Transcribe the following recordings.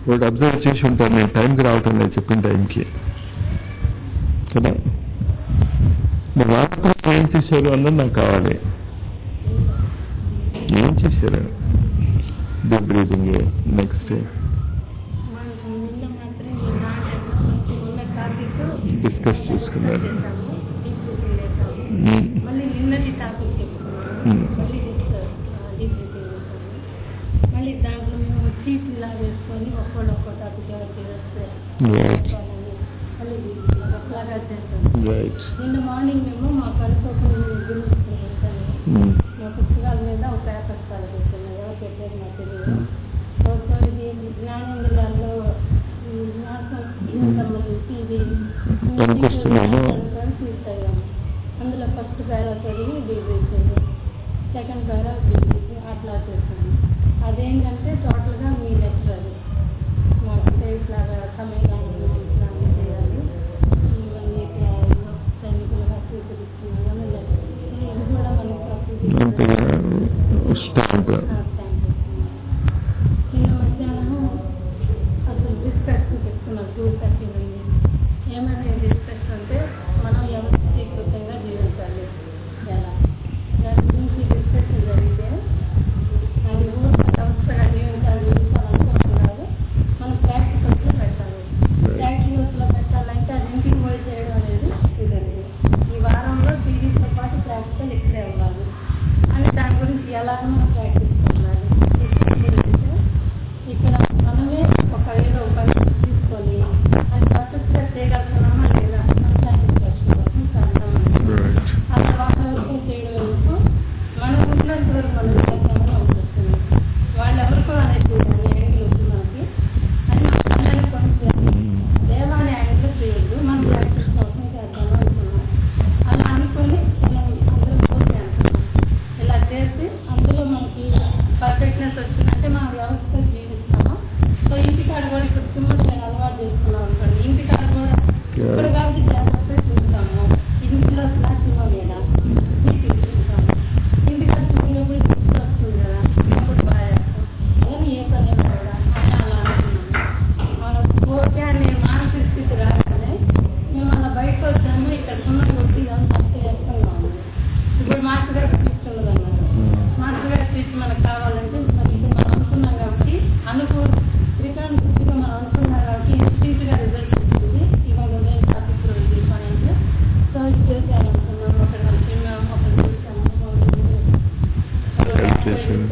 ఒకటి అబ్జర్వ్ చేసి ఉంటారు నేను టైంకి రావటం లేదు చెప్పిన టైంకి కదా మరి రాకపోతే ఏం చేశారు అన్నది నాకు కావాలి ఏం చేశారు డీప్ బ్రీతింగ్ నెక్స్ట్ మనకు నిన్న మాత్రం ఈ నాలుగు ఉన్న టాపిక్ డిస్కస్ చేసుకున్నారు చేసాము డీప్ బ్రీతింగ్ చేసాము మ్మ్. మళ్ళీ నిన్నటి టాపిక్ చెప్పుకున్నాము మ్మ్. మళ్ళీ డిస్కస్ డీప్ బ్రీతింగ్ చేసాము మళ్ళీ దాంట్లో మేము చీట్ ఇలా వేసుకొని ఒక్కోళ్ళు ఒక్కో టాపిక్ ఎవరికి వస్తే Right. చెప్పాలని మళ్ళీ ఒకలాగా చేసాము రైట్ నిన్న మార్నింగ్ మేము మా కనుకోకుండా గురించి చేశాను మా పుస్తకాల మీద ఒక పేపర్ కాల్ చేస్తున్నాను ఎవరు పెట్టారు నాకు తెలియదు సో ఇది జ్ఞానేంద్రియాల్లో ఈ జ్ఞాసం సంబంధించి ఇది పనికొస్తున్నాను. తీసాము అందులో ఫస్ట్ పేరా చదివి డీబీసీ సెకండ్ పేరా డీబీసీ అట్లా చేస్తాను అదేంటంటే టోటల్గా మీ లెక్చర్ మాకు ఇట్లాగా సమయంలో స్నానం చేయాలి ఇవన్నీ ఇట్లా సైనికులుగా స్వీకరిస్తున్నాను అని లెక్చర్ ఇది కూడా మనకి ప్రకృతి అంతేగా స్టాంప్ నిన్న మధ్యాహ్నం అసలు డిస్కషన్ చెప్తున్నారు టూ థర్టీ నుండి ఏమైనా డిస్కషన్ అంటే మనం వ్యవస్థీకృతంగా జీవించాలి ఎలా దాని గురించి డిస్కషన్ జరిగితే అది ఊరు వ్యవస్థగా జీవించాలి జీవించాలనుకుంటున్నారు మనం ప్రాక్టికల్స్లో పెట్టాలి ప్రాక్టికల్స్లో పెట్టాలంటే అది ఇంటికి పోయి చేయడం అనేది కుదరదు ఈ వారంలో టీవీతో పాటు ప్రాక్టికల్ ఇక్కడే ఉండాలి అని దాని గురించి ఎలా మనం ప్రాక్టీస్ చేయాలి ఇక్కడ మనమే ఒక ఏదో ఒక పని తీసుకొని అది పర్ఫెక్ట్గా చేయగలుగుతున్నామా లేదా మన సాటిస్ఫాక్షన్ కోసం చేద్దామని రైట్ అలా వాళ్ళ వరకు చేయడం ఎందుకు మనం ఉన్నంత వరకు మనం చేద్దామని అనిపిస్తుంది వాళ్ళు ఎవరికో అనేది అనే యాంగిల్ ఉంది మనకి అది మన పిల్లల్ని కొంచెం దేవాలయ యాంగిల్ చేయొద్దు మనం ప్రాక్టీస్ కోసం చేద్దామని అనుకున్నాం అలా అనుకొని మనం అందరం ఓకే అంటున్నాం ఇలా చేసి అందులో మనకి పర్ఫెక్ట్నెస్ వచ్చిందంటే మనం వ్యవస్థ జీవిస్తాము సో ఇంటికాడ కూడా ఇప్పుడు సింపుల్ నేను అలవాటు చేసుకున్నాం అనుకోండి ఇంటికాడ కూడా ఇప్పుడు కాబట్టి జాగ్రత్తగా చూస్తాము ఇంట్లో స్లాట్ లేదా నీట్ చూస్తాము ఇంటికాడ చూసినప్పుడు గుర్తు వస్తుంది కదా అప్పుడు బాగా చేస్తాం అలానే ఏ పని కూడా అలా అలా అనుకున్నాము మన ఓకే అనే మానసిక స్థితి రాగానే మేము అలా బయటకు వచ్చాము ఇక్కడ ఉన్న కొద్ది ఇదంతా చేస్తున్నాము ఇప్పుడు మాస్టర్ గారు తీసుకున్నది అన్నారు మాస్టర్ గారు స్పీచ్ మనకు కావాలంటే మరి ఇది మనం అనుకున్నాం కాబట్టి అనుకూ త్రికాణ స్థితిలో మనం అనుకున్నాం కాబట్టి ఇన్స్టింక్ట్ గా రిజల్ట్ ఇస్తుంది ఇవాళ ఉదయం టాపిక్ రోజు పాయింట్ సో ఇది చేసేయాలనుకున్నాం ఒకటి మనం తిన్నాము ఒకటి చూసాము Help చేసాము.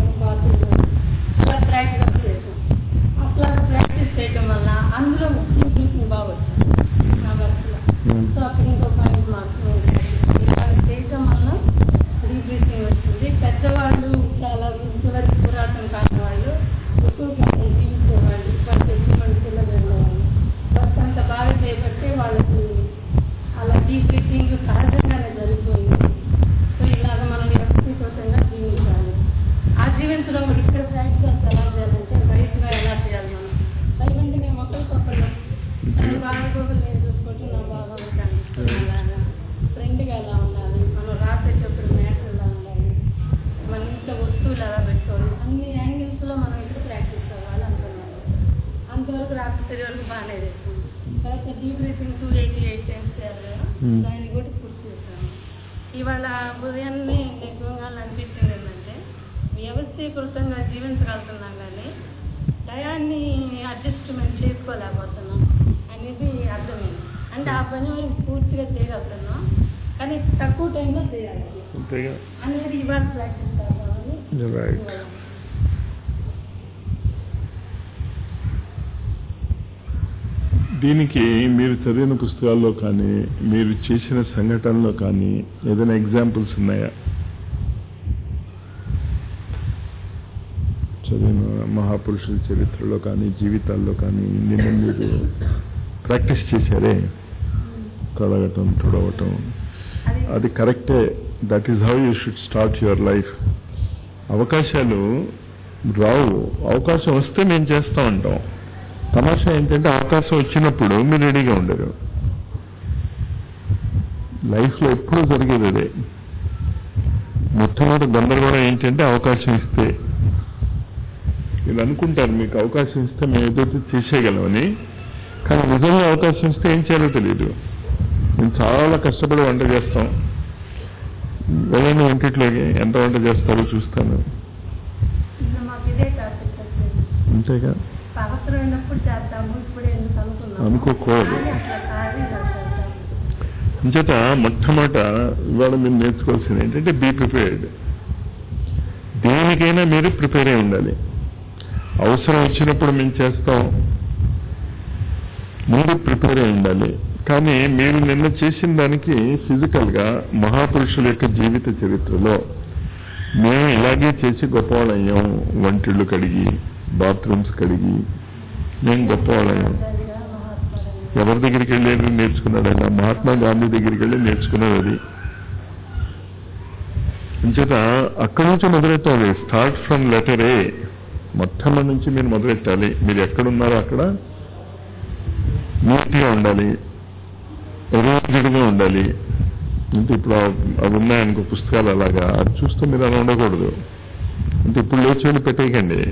అలా ప్రాక్టీస్ చేసాం అట్లా ప్రాక్టీస్ చేయడం వల్ల అందులో టీచింగ్ బాగా వచ్చింది నా వర్క్లో సో అక్కడ ఇంకో పాయింట్ మాకు ఇలా చేయటం వల్ల రీబ్రీతింగ్ వస్తుంది పెద్దవాళ్ళు చాలా చివరి పురాతన కాలం వాళ్ళు ఎక్కువ కాలం జీవించేవాళ్ళు వాళ్ళు ఎక్కువ మంది పిల్లలు ఉండేవాళ్ళు వర్క్ అంత బాగా చేయబట్టే వాళ్ళకి అలా డీప్ బ్రీతింగ్ సహజంగానే జరిగిపోయింది సో ఇలాగ మనం వ్యక్తిగతంగా జీవించాలి ఆ జీవించడం కూడా ఇక్కడ ప్రాక్టికల్స్ ఎలా చేయాలంటే బయటగా ఎలా చేయాలి మనం పైకంటే మేము ఒకరికొకరు నేను బాగోగులు నేను చూసుకుంటూ నా బాగా ఉంటాను అలాగా ఫ్రెండ్గా ఎలా ఉండాలి మనం రాసేటప్పుడు మ్యాటర్ ఎలా ఉండాలి మన ఇంట్లో వస్తువులు ఎలా పెట్టుకోవాలి అన్ని యాంగిల్స్లో మనం ఇక్కడ ప్రాక్టీస్ అవ్వాలి అనుకున్నాను అంతవరకు రాత్రి వరకు బాగానే చేసాం తర్వాత deep breathing two eighty eight times చేయాలి కదా Hmm. దాన్ని కూడా పూర్తి చేశాము ఇవాళ ఉదయాన్నే ఎక్కువగా అనిపించింది ఏంటంటే వ్యవస్థీకృతంగా జీవించగలుగుతున్నాం కానీ టయాన్ని అడ్జస్ట్మెంట్ చేసుకోలేకపోతున్నాం అనేది అర్థమైంది అంటే ఆ పని మనం పూర్తిగా చేయగలుగుతున్నాం కానీ తక్కువ టైంలో చేయాలి అంతేగా అనేది ఇవాళ ప్రాక్టీస్ కావాలని Right. ఇవాళ. దీనికి మీరు చదివిన పుస్తకాల్లో కానీ మీరు చేసిన సంఘటనలో కానీ ఏదైనా ఎగ్జాంపుల్స్ ఉన్నాయా చదివిన మహాపురుషుల చరిత్రలో కానీ జీవితాల్లో కానీ నిన్న మీరు ప్రాక్టీస్ చేశారే కడగటం తుడవటం అది అది కరెక్టే that is how you should start your life అవకాశాలు రావు అవకాశం వస్తే మేము చేస్తూ ఉంటాం తమాషా ఏంటంటే అవకాశం వచ్చినప్పుడు మీరు రెడీగా ఉండరు లైఫ్లో ఎప్పుడూ జరిగేది అదే మొట్టమొదటి గందరగోళం ఏంటంటే అవకాశం ఇస్తే మీరు అనుకుంటారు మీకు అవకాశం ఇస్తే మేము ఏదైతే చేసేయగలమని కానీ నిజంగా అవకాశం ఇస్తే ఏం చేయాలో తెలియదు మేము చాలా కష్టపడి వంట చేస్తాం వెళ్ళండి వంటిట్లోకి ఎంత వంట చేస్తారో చూస్తాను ఇంకా మాకు ఇదే టాపిక్ వచ్చేది అంతేగా అవసరమైనప్పుడు చేద్దాము ఇప్పుడు ఎందుకు అనుకున్నాము అనుకోకూడదు. కానీ అట్లా కాదు ఇలా చేద్దాం అంచేత మొట్టమొదట ఇవాళ మీరు నేర్చుకోవాల్సింది ఏంటంటే బీ ప్రిపేర్డ్ దేనికైనా మీరు ప్రిపేర్ అయి ఉండాలి అవసరం వచ్చినప్పుడు మేము చేస్తాం మీరు ప్రిపేర్ అయి ఉండాలి కానీ మీరు నిన్న చేసిన దానికి ఫిజికల్ గా మహాపురుషుల యొక్క జీవిత చరిత్రలో మేము ఇలాగే చేసి గొప్పవాళ్ళయ్యాం వంటిళ్ళు కడిగి బాత్రూమ్స్ కడిగి మేము గొప్పవాళ్ళయ్యాం గాంధీగా మహాత్మా ఎవరి దగ్గరికి వెళ్ళి నేర్చుకున్నాడు ఆయన మహాత్మా గాంధీ దగ్గరికి వెళ్ళి నేర్చుకున్నాడు అది అంచేత అక్కడి నుంచి మొదలెట్టాలి స్టార్ట్ ఫ్రమ్ లెటర్ ఏ మొట్టమొదటి నుంచి మీరు మొదలెట్టాలి మీరు ఎక్కడున్నారో అక్కడ నీట్గా ఉండాలి ఎరేంజ్డ్గా ఉండాలి అంటే ఇప్పుడు ఆ- అవి ఉన్నాయనుకో పుస్తకాలు అలాగా అది చూస్తే మీరు అలా ఉండకూడదు అంటే ఇప్పుడు లేచి వెళ్ళి పెట్టేయకండి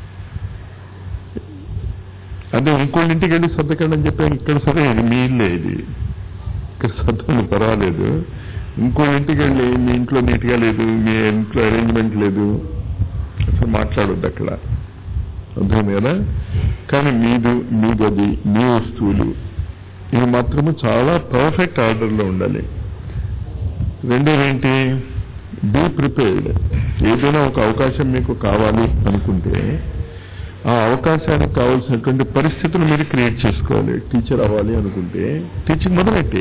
అదే ఇంకోళ్ళ ఇంటికి వెళ్ళి సర్దకండి అని చెప్పాను ఇక్కడ సరే ఇది మీ ఇల్లే ఇది ఇక్కడ సర్దండి పర్వాలేదు ఇంకోళ్ళ ఇంటికి వెళ్ళి మీ ఇంట్లో నీట్గా లేదు మీ ఇంట్లో అరేంజ్మెంట్ లేదు అసలు మాట్లాడొద్దు అక్కడ అర్థమైంది కదా కానీ మీదు మీ గది మీ వస్తువులు ఇవి మాత్రము చాలా పర్ఫెక్ట్ ఆర్డర్లో ఉండాలి రెండోది ఏంటి బీ ప్రిపేర్డ్ ఏదైనా ఒక అవకాశం మీకు కావాలి అనుకుంటే ఆ అవకాశానికి కావాల్సినటువంటి పరిస్థితులు మీరు క్రియేట్ చేసుకోవాలి టీచర్ అవ్వాలి అనుకుంటే టీచింగ్ మొదలెట్టి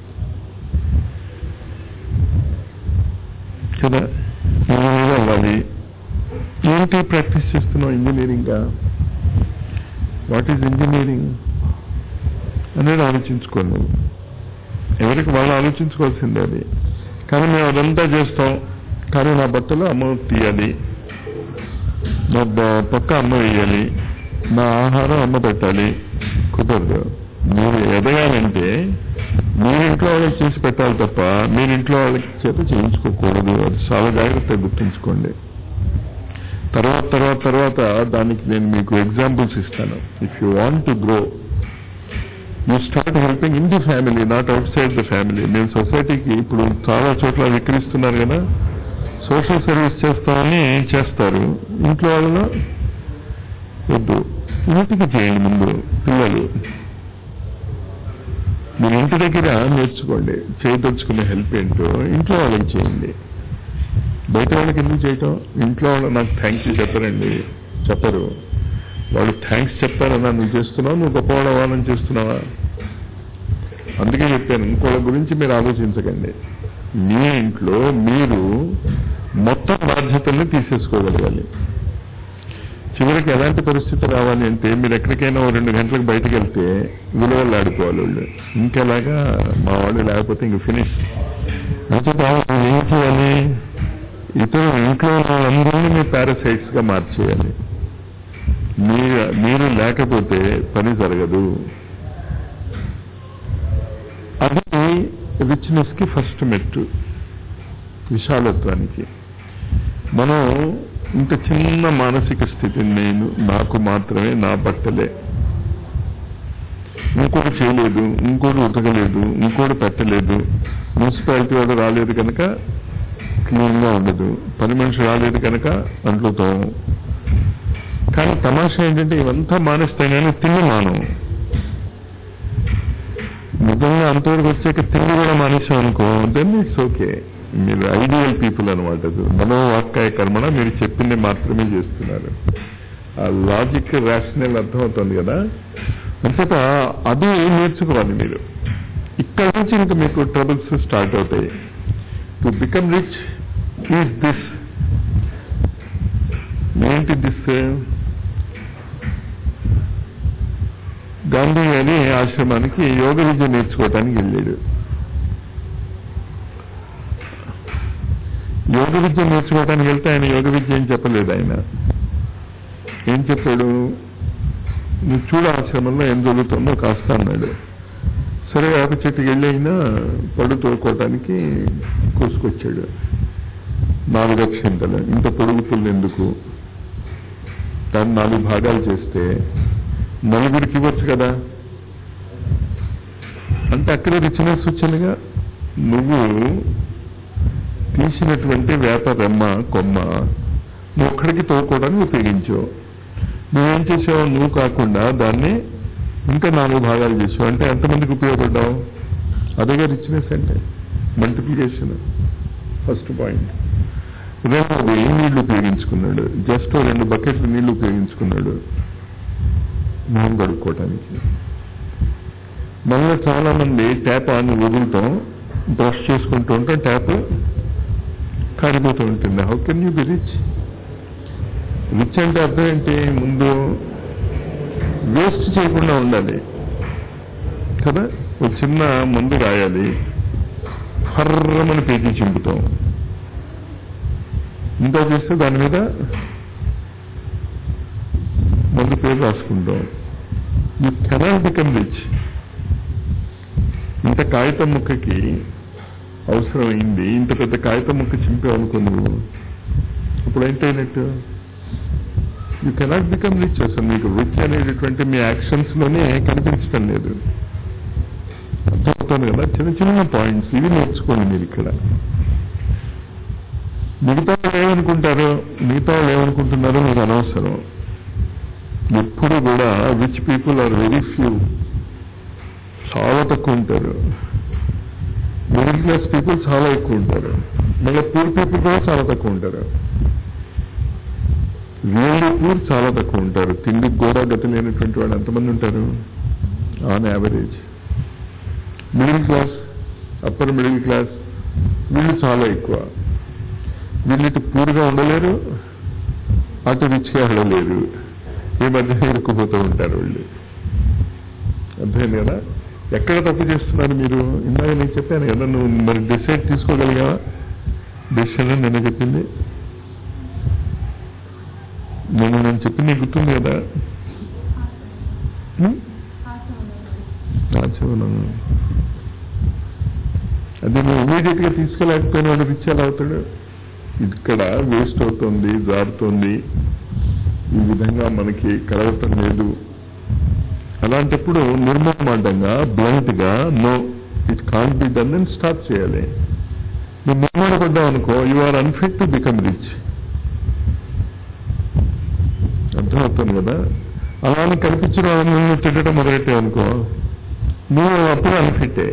కదా ఇంజనీర్ అవ్వాలి ఏంటి ప్రాక్టీస్ చేస్తున్నావు ఇంజనీరింగ్గా వాట్ ఈజ్ ఇంజనీరింగ్ అనేది ఆలోచించుకోండి ఎవరికి వాళ్ళు ఆలోచించుకోవాల్సిందే అది కానీ మేము అదంతా చేస్తాం కానీ నా బట్టలు అమ్మ తీయాలి నా బ- పక్క అమ్మ వేయాలి నా ఆహారం అమ్మ పెట్టాలి కుదరదు మీరు ఎదగాలంటే మీరు ఇంట్లో వాళ్ళకి చేసి పెట్టాలి తప్ప మీరు ఇంట్లో వాళ్ళకి చేత చేయించుకోకూడదు అది చాలా జాగ్రత్తగా గుర్తుంచుకోండి తర్వాత తర్వాత తర్వాత దానికి నేను మీకు ఎగ్జాంపుల్స్ ఇస్తాను if you want to grow you start helping in the family not outside the family నేను సొసైటీకి ఇప్పుడు చాలా చోట్ల విక్రయిస్తున్నారు కదా సోషల్ సర్వీస్ చేస్తామని చేస్తారు ఇంట్లో వాళ్ళలో వద్దు ఇంటికి చేయండి ముందు పిల్లలు మీరు ఇంటి దగ్గర నేర్చుకోండి చేయదలుచుకునే హెల్ప్ ఏంటో ఇంట్లో వాళ్ళకి చేయండి బయట వాళ్ళకి ఎందుకు చేయటం ఇంట్లో వాళ్ళు నాకు థ్యాంక్స్ చెప్పరండి చెప్పరు వాళ్ళు థ్యాంక్స్ చెప్తారన్నా నువ్వు చేస్తున్నావు నువ్వు గొప్పవాడు అవ్వాలని చేస్తున్నావా అందుకే చెప్పాను ఇంకోళ్ళ గురించి మీరు ఆలోచించకండి మీ ఇంట్లో మీరు మొత్తం బాధ్యతల్ని తీసేసుకోగలగాలి చివరికి ఎలాంటి పరిస్థితి రావాలి అంటే మీరు ఎక్కడికైనా ఓ రెండు గంటలకు బయటకు వెళ్తే విలువలు ఆడుకోవాలి వాళ్ళు ఇంకెలాగా మా వాళ్ళు లేకపోతే ఇంక ఫినిష్ అంటే ఏం చేయాలి ఇతరు ఇంట్లో ఉన్న వాళ్ళందరినీ మీ పారాసైట్స్ గా మార్చేయాలి మీరు మీరు లేకపోతే పని జరగదు అది రిచ్నెస్ కి ఫస్ట్ మెట్టు విశాలత్వానికి మనం ఇంత చిన్న మానసిక స్థితిని నేను నాకు మాత్రమే నా బట్టలే ఇంకోటి చేయలేదు ఇంకోటి ఉతకలేదు ఇంకోటి పెట్టలేదు మున్సిపాలిటీ వాడు రాలేదు కనుక క్లీన్ గా ఉండదు పని మనిషి రాలేదు కనుక అంట్లుతో కానీ తమాషా ఏంటంటే ఇవంతా మానేస్తే కానీ తిండి మానం నిజంగా అంతవరకు వచ్చాక తిండి కూడా మానేసాం అనుకో దెన్ ఇట్స్ ఓకే మీరు ఐడియల్ పీపుల్ అనమాట మనోవాక్కాయ కర్మణ మీరు చెప్పింది మాత్రమే చేస్తున్నారు ఆ లాజిక్ రేషనల్ అర్థమవుతుంది కదా అంతటా అది నేర్చుకోవాలి మీరు ఇక్కడ నుంచి ఇంకా మీకు ట్రబుల్స్ స్టార్ట్ అవుతాయి to become rich is this ఏంటి దిస్ గాంధీ గారి ఆశ్రమానికి యోగ విద్య నేర్చుకోవటానికి వెళ్ళాడు యోగ విద్య నేర్చుకోవటానికి వెళ్తే ఆయన యోగ విద్య ఏం చెప్పలేదు ఆయన ఏం చెప్పాడు నువ్వు చూడ ఆశ్రమంలో ఏం జరుగుతుందో కాస్త అన్నాడు సరే వేప చెట్టుకి వెళ్ళి అయినా పడు తోడుకోవటానికి కోసుకొచ్చాడు నాలుగు అక్షింతలు ఇంత పొడుగుతుంది ఎందుకు దాన్ని నాలుగు భాగాలు చేస్తే నలుగురికి ఇవ్వచ్చు కదా అంటే అక్కడ రిచ్నెస్ వచ్చిందిగా నువ్వు తీసినటువంటి వేప రెమ్మ కొమ్మ నువ్వు ఒక్కడికి తోకోవడానికి ఉపయోగించావు నువ్వేం చేసావు నువ్వు కాకుండా దాన్ని ఇంకా నాలుగు భాగాలు చేసావు అంటే ఎంతమందికి ఉపయోగపడ్డావు అదేగా రిచ్నెస్ అంటే మల్టిప్లికేషన్ ఫస్ట్ పాయింట్ రెండోది నీళ్లు ఉపయోగించుకున్నాడు జస్ట్ రెండు బకెట్లు నీళ్లు ఉపయోగించుకున్నాడు మొహం కడుక్కోవటానికి మళ్ళీ చాలా మంది ట్యాప్ ఆన్ వదులుతాం బ్రష్ చేసుకుంటూ ఉంటాం ట్యాప్ కారిపోతూ ఉంటుంది how can you be rich rich అంటే అర్థం ఏంటి ముందు వేస్ట్ చేయకుండా ఉండాలి కదా ఒక చిన్న మందు రాయాలి హర్రమని పేజీ చింపుతాం ఇంకా చేస్తే దాని మీద మందు పేరు రాసుకుంటాం యూ కెనాట్ బికమ్ రిచ్ ఇంత కాగితం ముక్కకి అవసరమైంది ఇంత పెద్ద కాగితం ముక్క చింపావు అనుకో నువ్వు ఇప్పుడు ఏంటైనట్టు యూ కెనాట్ బికమ్ రిచ్ అసలు మీకు రిచ్ అనేటటువంటి మీ యాక్షన్స్ లోనే కనిపించడం లేదు అర్థమవుతుంది కదా చిన్న చిన్న పాయింట్స్ ఇవి నేర్చుకోండి మీరు ఇక్కడ మిగతా వాళ్ళు ఏమనుకుంటారో మిగతా వాళ్ళు ఏమనుకుంటున్నారో మీకు అనవసరం ఎప్పుడు కూడా rich people are very few చాలా తక్కువ ఉంటారు మిడిల్ క్లాస్ పీపుల్ చాలా ఎక్కువ ఉంటారు మళ్ళీ పూర్ పీపుల్ కూడా చాలా తక్కువ ఉంటారు రియల్లీ పూర్ చాలా తక్కువ ఉంటారు తిండికి కూడా గతి లేనటువంటి వాళ్ళు ఎంతమంది ఉంటారు on average middle class upper middle class వీళ్ళు చాలా ఎక్కువ వీళ్ళు ఇటు పూర్గా ఉండలేరు అటు రిచ్గా ఉండలేరు ఈ మధ్య ఇరుక్కుపోతూ ఉంటారు వీళ్ళు అర్థమైంది కదా ఎక్కడ తప్పు చేస్తున్నారు మీరు ఇందాక నేను చెప్పాను కదా నువ్వు మరి డిసైడ్ తీసుకోగలిగావా డిసిషన్ నేను చెప్పింది నేను నేను చెప్పింది నీకు గుర్తుంది కదా హ్మ్? ఆచరణను అదే నువ్వు ఇమీడియట్ గా తీసుకోలేకపోయిన వాడు రిచ్ ఎలా అవుతాడు ఇక్కడ వేస్ట్ అవుతుంది జారుతుంది ఈ విధంగా మనకి కలగటం లేదు అలాంటప్పుడు నిర్మమాటంగా బ్లంట్ గా no it can't be done అని స్టాప్ చేయాలి నువ్వు నిర్మాణపడ్డావు అనుకో you are unfit to become rich అర్థమవుతుంది కదా అలానే కనిపించిన వాళ్ళని నువ్వు తిట్టడం మొదలెట్టావు అనుకో నువ్వు అప్పుడు అన్ఫిట్టే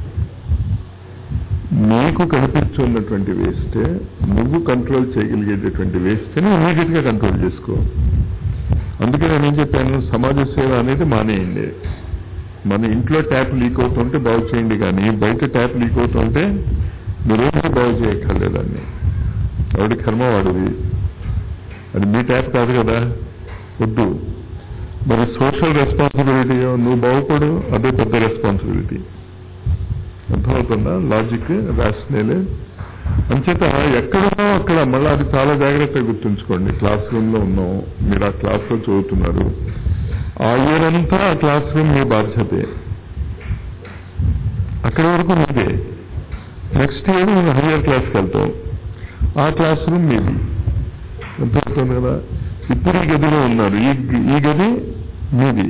నీకు కనిపిస్తున్నటువంటి వేస్ట్ నువ్వు కంట్రోల్ చేయగలిగేటటువంటి వేస్ట్ని ఇమీడియట్ గా కంట్రోల్ చేసుకో అందుకే నేను ఏం చెప్పాను సమాజ సేవ అనేది మానేయండి మన ఇంట్లో ట్యాప్ లీక్ అవుతుంటే బాగు చేయండి కానీ బయట ట్యాప్ లీక్ అవుతుంటే మీరేమీ బాగు చేయక్కర్లేదాన్ని ఎవడి కర్మ వాడిది అది మీ ట్యాప్ కాదు కదా వద్దు మరి సోషల్ రెస్పాన్సిబిలిటీ నువ్వు బాగుపడు అదే పెద్ద రెస్పాన్సిబిలిటీ అర్థమవుతుందా లాజిక్ రాషనల్ అంచేత ఎక్కడున్నా అక్కడ మళ్ళీ అది చాలా జాగ్రత్తగా గుర్తుంచుకోండి క్లాస్ రూమ్ లో ఉన్నాం మీరు ఆ క్లాస్ లో చదువుతున్నారు ఆ ఇయర్ అంతా ఆ క్లాస్ రూమ్ మీ బాధ్యతే అక్కడి వరకు మీదే నెక్స్ట్ ఇయర్ నువ్వు హయ్యర్ క్లాస్కి వెళ్తావు ఆ క్లాస్ రూమ్ మీది అర్థమవుతుంది కదా ఇప్పుడు ఈ గదిలో ఉన్నారు ఈ ఈ గది మీది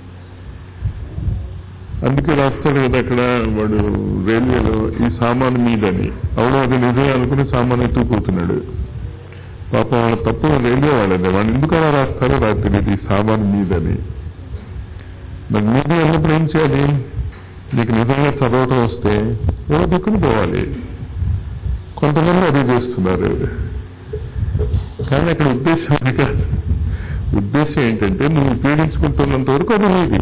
అందుకే రాస్తాడు కదా అక్కడ వాడు రైల్వేలో ఈ సామాను మీదని అవును అది నిజమే అనుకుని సామాను ఎత్తుకుపోతున్నాడు పాపం వాళ్ళ తప్పు రైల్వే వాళ్ళని వాళ్ళు ఎందుకు అలా రాస్తారో నాకు తెలియదు ఈ సామాను మీదని మరి మీది అన్నప్పుడు ఏం చేయాలి నీకు నిజంగా చదవటం వస్తే ఎవరో దిక్కుని పోవాలి కొంతమంది అది చేస్తున్నారు కానీ అక్కడ ఉద్దేశం అది కాదు ఉద్దేశం ఏంటంటే నువ్వు ఉపయోగించుకుంటున్నంత వరకు అది నీది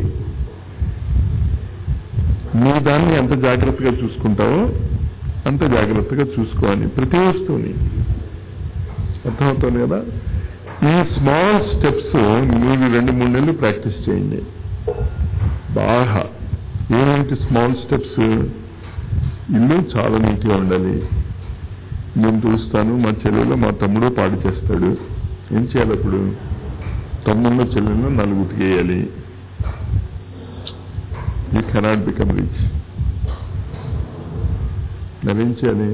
నీ దాన్ని ఎంత జాగ్రత్తగా చూసుకుంటావో అంత జాగ్రత్తగా చూసుకోవాలి ప్రతి వస్తువుని అర్థమవుతుంది కదా ఈ స్మాల్ స్టెప్స్ మీరు రెండు మూడు నెలలు ప్రాక్టీస్ చేయండి బాగా ఏమిటి స్మాల్ స్టెప్స్ ఇల్లు చాలా నీట్గా ఉండాలి నేను చూస్తాను మా చెల్లెలో మా తమ్ముడు పాడు చేస్తాడు ఏం చేయాలి అప్పుడు తమ్ముళ్ళు చెల్లెల్లో నలుగు ఉతికేయాలి యూ కెనాట్ బికమ్ రిచ్ మరేం చేయాలి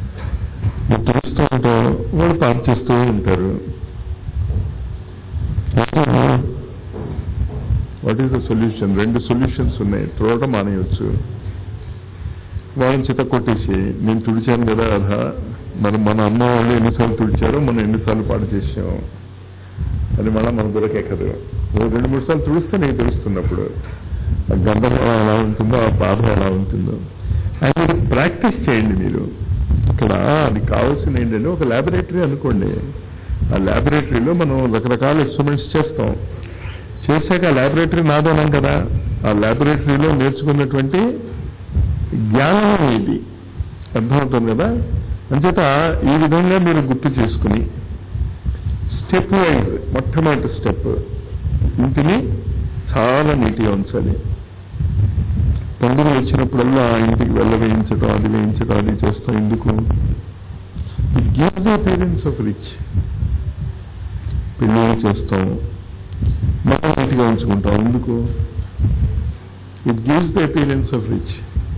నువ్వు చూస్తూ ఉంటావు వాళ్ళు పాడు చేస్తూ ఉంటారు వాట్ ఈస్ ద సొల్యూషన్ రెండు సొల్యూషన్స్ ఉన్నాయి త్రోవటం మానేయచ్చు వాళ్ళని చిత్త కొట్టేసి నేను తుడిచాను కదా అదా మరి మన అమ్మ వాళ్ళు ఎన్నిసార్లు తుడిచారో మనం ఎన్నిసార్లు పాడు చేసాం అది మళ్ళీ మన దొరకెక్కదు ఓ రెండు మూడు సార్లు తుడిస్తే నీకు తెలుస్తున్నప్పుడు ఆ గంధం ఎలా ఉంటుందో ఆ బాధ ఎలా ఉంటుందో అది ప్రాక్టీస్ చేయండి మీరు ఇక్కడ అది కావాల్సింది ఏంటంటే ఒక ల్యాబొరేటరీ అనుకోండి ఆ ల్యాబొరేటరీలో మనం రకరకాల ఇన్స్ట్రుమెంట్స్ చేస్తాం చేశాక ఆ ల్యాబొరేటరీ నాదోనం కదా ఆ ల్యాబొరేటరీలో నేర్చుకున్నటువంటి జ్ఞానం ఇది అర్థమవుతుంది కదా అంచేత ఈ విధంగా మీరు గుర్తు చేసుకుని స్టెప్ వైజ్ మొట్టమొదటి స్టెప్ ఇంటిని చాలా నీట్గా ఉంచాలి పండుగ వచ్చినప్పుడల్లా ఇంటికి వెళ్ళ వేయించడం అది వేయించడం అది చేస్తాం ఎందుకు it gives the appearance of rich పెళ్ళిళ్ళు చేస్తాం మనం నీట్గా ఉంచుకుంటాం ఎందుకు it gives the appearance of rich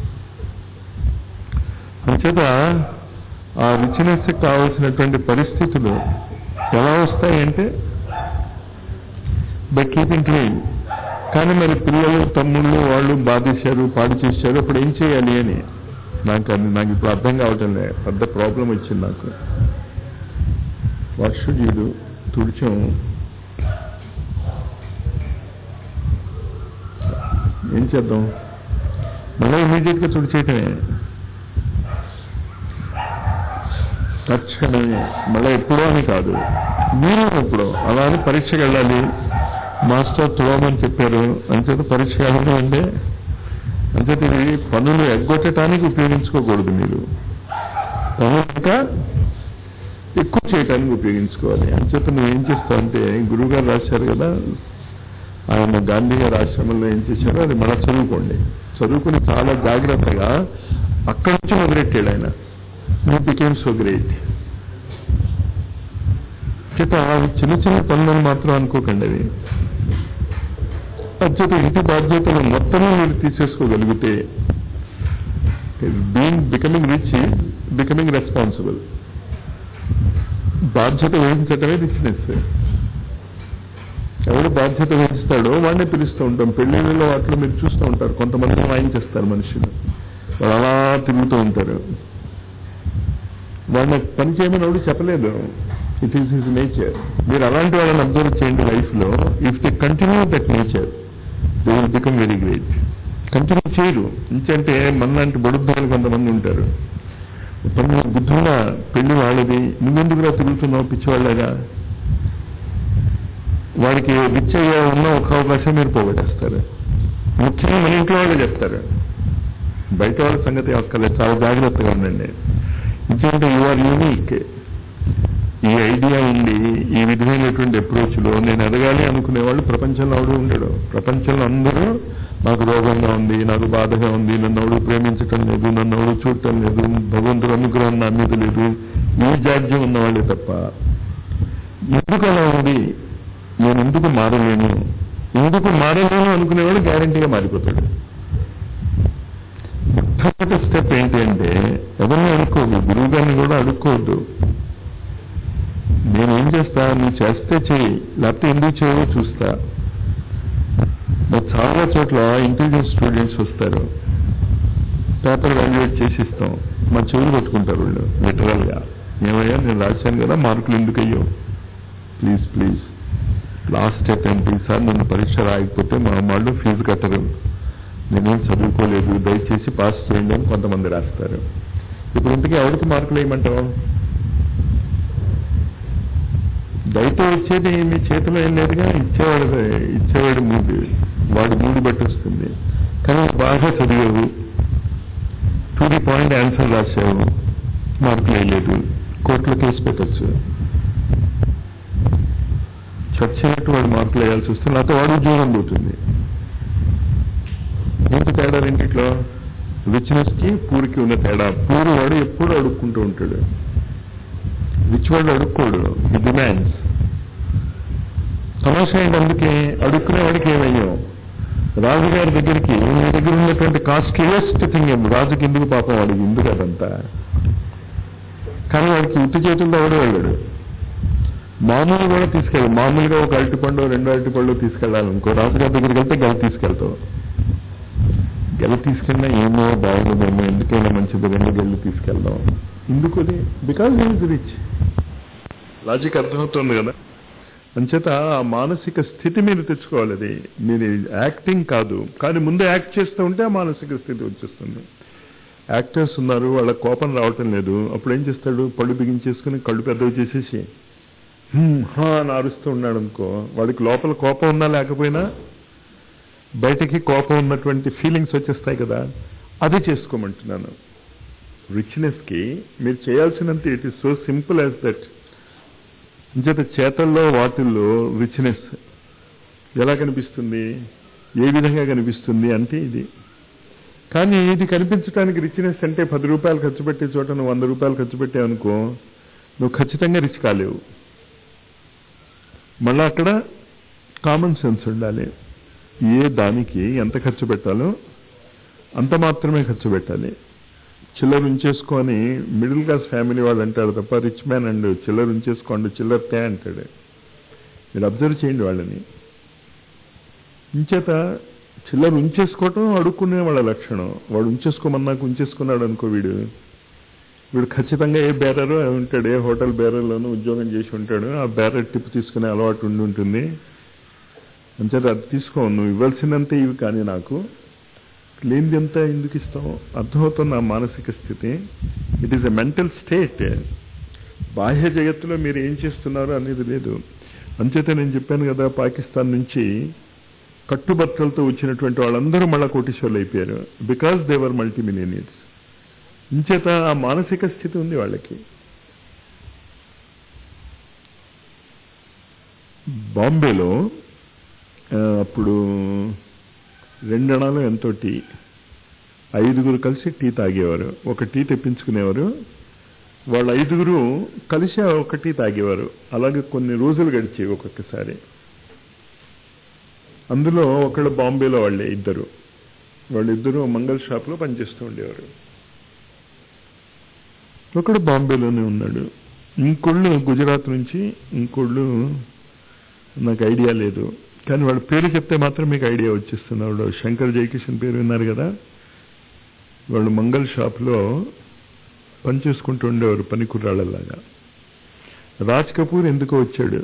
అంచేత ఆ రిచ్నెస్ కావాల్సినటువంటి పరిస్థితులు ఎలా వస్తాయంటే బై కీపింగ్ క్లీన్ కానీ మరి పిల్లలు తమ్ముళ్ళు వాళ్ళు బాధేశారు పాడు చేశారు అప్పుడు ఏం చేయాలి అని నాకు అది నాకు ఇప్పుడు అర్థం కావటం లేదు పెద్ద ప్రాబ్లం వచ్చింది నాకు వాట్ షుడ్ యూ తుడిచాం ఏం చేద్దాం మళ్ళీ ఇమీడియట్ గా తుడిచేయటమే తక్షణమే మళ్ళీ ఎప్పుడో అని కాదు మీరు ఎప్పుడో అలా అని పరీక్షకి వెళ్ళాలి మాస్టర్ తుడవమని చెప్పారు అంచేత పరీక్ష వెళ్ళడం అంటే అంచేత ఇవి పనులు ఎగ్గొట్టడానికి ఉపయోగించుకోకూడదు మీరు పనులు ఇంకా ఎక్కువ చేయడానికి ఉపయోగించుకోవాలి అంచేత నువ్వు ఏం చేస్తావు అంటే గురువు గారు రాశారు కదా ఆయన గాంధీ గారి ఆశ్రమంలో ఏం చేశారో అది మనం చదువుకోండి చదువుకుని చాలా జాగ్రత్తగా అక్కడి నుంచి మొదలెట్టాడు ఆయన యూ బికేమ్ సో గ్రేట్ చేత అవి చిన్న చిన్న పనులను మాత్రం అనుకోకండి అవి అత్యంత ఇంటి బాధ్యతలు మొత్తమే మీరు తీసేసుకోగలిగితే being becoming rich becoming responsible బాధ్యత వహించటమే రిచ్నెస్ ఎవరు బాధ్యత వహిస్తాడో వాడిని పిలుస్తూ ఉంటాం పెళ్లిళ్ళలో వాటిలో మీరు చూస్తూ ఉంటారు కొంతమంది వాయించేస్తారు మనుషులు వాళ్ళు అలా తిరుగుతూ ఉంటారు వాళ్ళ పని చేయమని ఎవడు చెప్పలేదు ఇట్ ఈస్ హిజ్ నేచర్ మీరు అలాంటి వాళ్ళని అబ్జర్వ్ చేయండి లైఫ్ లో if the continue that nature they will become very great continue చేయరు ఇంకంటే మనలాంటి బడుద్దాలు కొంతమంది ఉంటారు పన్ను బుద్ధంగా పెళ్లి వాళ్ళది నువ్వెందుకురా తిరుగుతున్నావు పిచ్చివాళ్ళగా వాడికి విచ్చయ్య ఉన్న ఒక అవకాశం మీరు పోగొట్టేస్తారు ముఖ్యంగా మన ఇంట్లో వాళ్ళే చెప్తారు బయట వాళ్ళ సంగతి అక్కర్లేదు చాలా జాగ్రత్తగా ఉండండి ఎందుకంటే యు ఆర్ యూనిక్ ఈ ఐడియా ఉండి ఈ విధమైనటువంటి అప్రోచ్లో నేను ఎదగాలి అనుకునే వాళ్ళు ప్రపంచంలో ఎవడు ఉండడు ప్రపంచంలో అందరూ నాకు రోగంగా ఉంది నాకు బాధగా ఉంది నన్ను ఎవడు ప్రేమించటం లేదు నన్ను ఎవడు చూడటం లేదు భగవంతుడు అనుగ్రహం నా మీద లేదు ఈ జాడ్యం ఉన్న వాళ్ళే తప్ప ఎందుకు అలా ఉంది నేను ఎందుకు మారలేను ఎందుకు మారలేను అనుకునేవాడు గ్యారంటీగా మారిపోతాడు మొట్టమొదటి స్టెప్ ఏంటి అంటే ఎవరిని అడుక్కోవద్దు గురువు గారిని కూడా అడుక్కోవద్దు నేనేం చేస్తా నువ్వు చేస్తే చెయ్యి లేకపోతే ఎందుకు చేయవో చూస్తా మరి చాలా చోట్ల ఇంటెలిజెన్స్ స్టూడెంట్స్ వస్తారు పేపర్ వాల్యుయేట్ చేసి ఇస్తాం మా చెవులు కొట్టుకుంటారు వాళ్ళు లిటరల్ గా ఏమయ్యా నేను రాశాను కదా మార్కులు ఎందుకు అయ్యో ప్లీజ్ ప్లీజ్ లాస్ట్ అటెంప్ట్ ఈసారి నన్ను పరీక్ష రాయకపోతే మా వాళ్ళు ఫీజు కట్టరు నేనేం చదువుకోలేదు దయచేసి పాస్ చేయండి అని కొంతమంది రాస్తారు ఇప్పుడు ఇంతకీ ఎవరికి మార్కులు వేయమంటావు దయతో వచ్చేది మీ చేతిలో ఏం లేదుగా ఇచ్చేవాడు ఇచ్చేవాడు మూడు వాడు మూడు బట్టి వస్తుంది కానీ బాగా చదివావు టు ది పాయింట్ ఆన్సర్ రాసావు మార్కులు వేయలేదు కోర్టులో కేసు పెట్టచ్చు చచ్చినట్టు వాడు మార్కులు వేయాల్సి వస్తే నాతో వాడు ఉద్యోగం పోతుంది ఏంటి తేడా రెండిట్లో రిచ్నెస్ కి పూరికి ఉన్న తేడా పూరు వాడు ఎప్పుడు అడుక్కుంటూ ఉంటాడు రిచ్ వాడు అడుక్కోడు ఈ డిమాండ్స్ సమస్య ఏంటి అందుకే అడుక్కునే వాడికి ఏమయ్యాం రాజుగారి దగ్గరికి మీ దగ్గర ఉన్నటువంటి కాస్ట్లీయెస్ట్ థింగ్ ఏం రాజుకి ఎందుకు పాపం వాడికి ఎందుకు అదంతా కానీ వాడికి ఉత్తి చేతుల్లో ఎవడు వెళ్ళాడు మామూలు కూడా తీసుకెళ్ళి మామూలుగా ఒక అరటిపండు రెండు అరటిపండు తీసుకెళ్ళాలనుకో రాజుగారి దగ్గరికి వెళ్తే గెల తీసుకెళ్తావు గెల తీసుకెళ్ళినా ఏమో బాగుండదేమో ఎందుకైనా మంచిది రెండు గెల్లు తీసుకెళ్దాం ఎందుకు అది బికాజ్ ఈజ్ రిచ్ లాజిక్ అర్థమవుతుంది కదా అంచేత ఆ మానసిక స్థితి మీరు తెచ్చుకోవాలి అది మీరు యాక్టింగ్ కాదు కానీ ముందు యాక్ట్ చేస్తూ ఉంటే ఆ మానసిక స్థితి వచ్చేస్తుంది యాక్టర్స్ ఉన్నారు వాళ్ళ కోపం రావటం లేదు అప్పుడు ఏం చేస్తాడు పళ్ళు బిగించేసుకుని కళ్ళు పెద్దవి చేసేసి "హ్మ్, హా అని అరుస్తూ ఉన్నాడు అనుకో వాడికి లోపల కోపం ఉన్నా లేకపోయినా బయటకి కోపం ఉన్నటువంటి ఫీలింగ్స్ వచ్చేస్తాయి కదా అది చేసుకోమంటున్నాను రిచ్నెస్కి మీరు చేయాల్సినంత it is so simple as that ఇంచేత చేతల్లో వాటిల్లో రిచ్నెస్ ఎలా కనిపిస్తుంది ఏ విధంగా కనిపిస్తుంది అంటే ఇది కానీ ఇది కనిపించడానికి రిచ్నెస్ అంటే పది రూపాయలు ఖర్చు పెట్టే చోట నువ్వు వంద రూపాయలు ఖర్చు పెట్టావనుకో నువ్వు ఖచ్చితంగా రిచ్ కాలేవు మళ్ళీ అక్కడ కామన్ సెన్స్ ఉండాలి ఏ దానికి ఎంత ఖర్చు పెట్టాలో అంత మాత్రమే ఖర్చు పెట్టాలి చిల్లర ఉంచేసుకొని మిడిల్ క్లాస్ ఫ్యామిలీ వాళ్ళు అంటారు తప్ప రిచ్ మ్యాన్ అండ్ చిల్లర ఉంచేసుకోండి చిల్లర తే అంటాడు మీరు అబ్జర్వ్ చేయండి వాళ్ళని ఇంచేత చిల్లర ఉంచేసుకోవటం అడుక్కునే వాళ్ళ లక్షణం వాడు ఉంచేసుకోమన్నాక ఉంచేసుకున్నాడు అనుకో వీడు వీడు ఖచ్చితంగా ఏ బేరరో ఉంటాడు ఏ హోటల్ బేరర్లోనూ ఉద్యోగం చేసి ఉంటాడు ఆ బేరర్ టిప్ తీసుకునే అలవాటు ఉండి ఉంటుంది అంచేత అది తీసుకో నువ్వు ఇవ్వాల్సినంత ఇవి కానీ నాకు లేనిది ఎంత ఎందుకు ఇస్తాం అర్థమవుతున్న ఆ మానసిక స్థితి it is a mental state బాహ్య జగత్తులో మీరు ఏం చేస్తున్నారు అనేది లేదు అంచేత నేను చెప్పాను కదా పాకిస్తాన్ నుంచి కట్టుబట్టలతో వచ్చినటువంటి వాళ్ళందరూ మళ్ళా కోటీశ్వర్లు అయిపోయారు బికాస్ దేవర్ మల్టీ మిలియనియర్స్ ఇంచేత ఆ మానసిక స్థితి ఉంది వాళ్ళకి బాంబేలో ఆ, అప్పుడు రెండణాలు ఎంతో టీ ఐదుగురు కలిసి టీ తాగేవారు ఒక టీ తెప్పించుకునేవారు వాళ్ళ ఐదుగురు కలిసి ఒక టీ తాగేవారు అలాగే కొన్ని రోజులు గడిచేవి ఒక్కొక్కసారి అందులో ఒకళ్ళు బాంబేలో వాళ్ళే ఇద్దరు వాళ్ళిద్దరూ మంగళ షాప్లో పనిచేస్తూ ఉండేవారు ఒకడు బాంబేలోనే ఉన్నాడు ఇంకోళ్ళు గుజరాత్ నుంచి ఇంకోళ్ళు నాకు ఐడియా లేదు కానీ వాడి పేరు చెప్తే మాత్రం మీకు ఐడియా వచ్చేస్తుంది వాడు శంకర్ జయకిషన్ పేరు విన్నారు కదా వాళ్ళు మంగళ షాప్లో పనిచేసుకుంటూ ఉండేవారు పని కుర్రాళ్ళలాగా రాజ్ కపూర్ ఎందుకో వచ్చాడు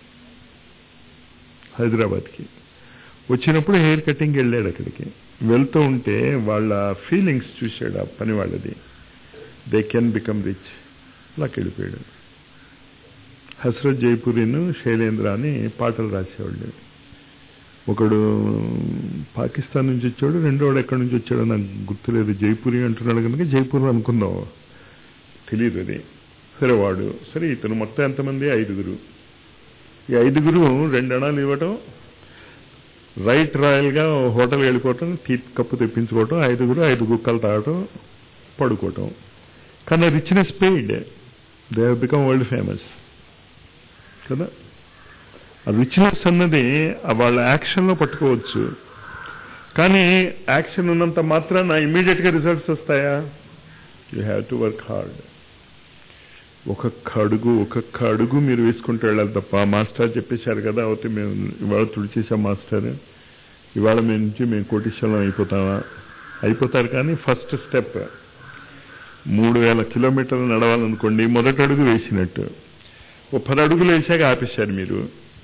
హైదరాబాద్కి వచ్చినప్పుడు హెయిర్ కటింగ్ వెళ్ళాడు అక్కడికి వెళ్తూ ఉంటే వాళ్ళ ఫీలింగ్స్ చూశాడు ఆ పని వాళ్ళది దే కెన్ బికమ్ రిచ్ అలా వెళ్ళిపోయాడు హస్రత్ జైపూరిను శైలేంద్ర అని పాటలు రాసేవాళ్ళు ఒకడు పాకిస్తాన్ నుంచి వచ్చాడు రెండోడు ఎక్కడి నుంచి వచ్చాడో నాకు గుర్తులేదు జైపూరి అంటున్నాడు కనుక జైపూర్ అనుకుందాం తెలియదు అది సరే వాడు సరే ఇతను మొత్తం ఎంతమంది ఐదుగురు ఈ ఐదుగురు రెండు అణాలు ఇవ్వటం రైట్ రాయల్గా హోటల్కి వెళ్ళిపోవటం టీ కప్పు తెప్పించుకోవటం ఐదుగురు ఐదు గుక్కలు తాగటం పడుకోవటం కానీ richness paid they have become world famous కదా ఆ రిచ్నెస్ అన్నది ఆ వాళ్ళ యాక్షన్లో పట్టుకోవచ్చు కానీ యాక్షన్ ఉన్నంత మాత్రాన ఇమీడియట్గా రిజల్ట్స్ వస్తాయా you have to work hard ఒక్కొక్క అడుగు ఒక్కొక్క అడుగు మీరు వేసుకుంటూ వెళ్ళాలి తప్ప మాస్టర్ చెప్పేశారు కదా అయితే మేము ఇవాళ తుడిచేసాం మాస్టర్ ఇవాళ మేము నుంచి మేము కోటీశ్వరం అయిపోతామా అయిపోతారు కానీ ఫస్ట్ స్టెప్ మూడు వేల కిలోమీటర్లు నడవాలనుకోండి మొదటి అడుగు వేసినట్టు ఓ పది అడుగులు వేసాక ఆపేశారు మీరు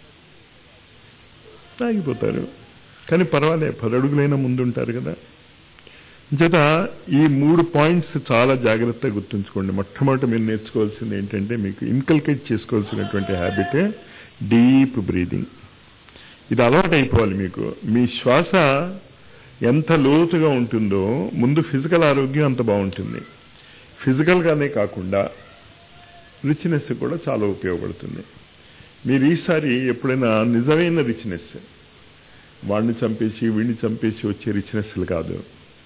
ఆగిపోతారు కానీ పర్వాలే పది అడుగులైనా ముందుంటారు కదా చేత ఈ మూడు పాయింట్స్ చాలా జాగ్రత్తగా గుర్తుంచుకోండి మొట్టమొదటి మీరు నేర్చుకోవాల్సింది ఏంటంటే మీకు ఇన్కల్కేట్ చేసుకోవాల్సినటువంటి హ్యాబిట్ డీప్ బ్రీదింగ్ ఇది అలవాటు అయిపోవాలి మీకు మీ శ్వాస ఎంత లోతుగా ఉంటుందో ముందు ఫిజికల్ ఆరోగ్యం అంత బాగుంటుంది ఫిజికల్గానే కాకుండా రిచ్నెస్ కూడా చాలా ఉపయోగపడుతుంది మీరు ఈసారి ఎప్పుడైనా నిజమైన రిచ్నెస్ వాడిని చంపేసి వీడిని చంపేసి వచ్చే రిచ్నెస్లు కాదు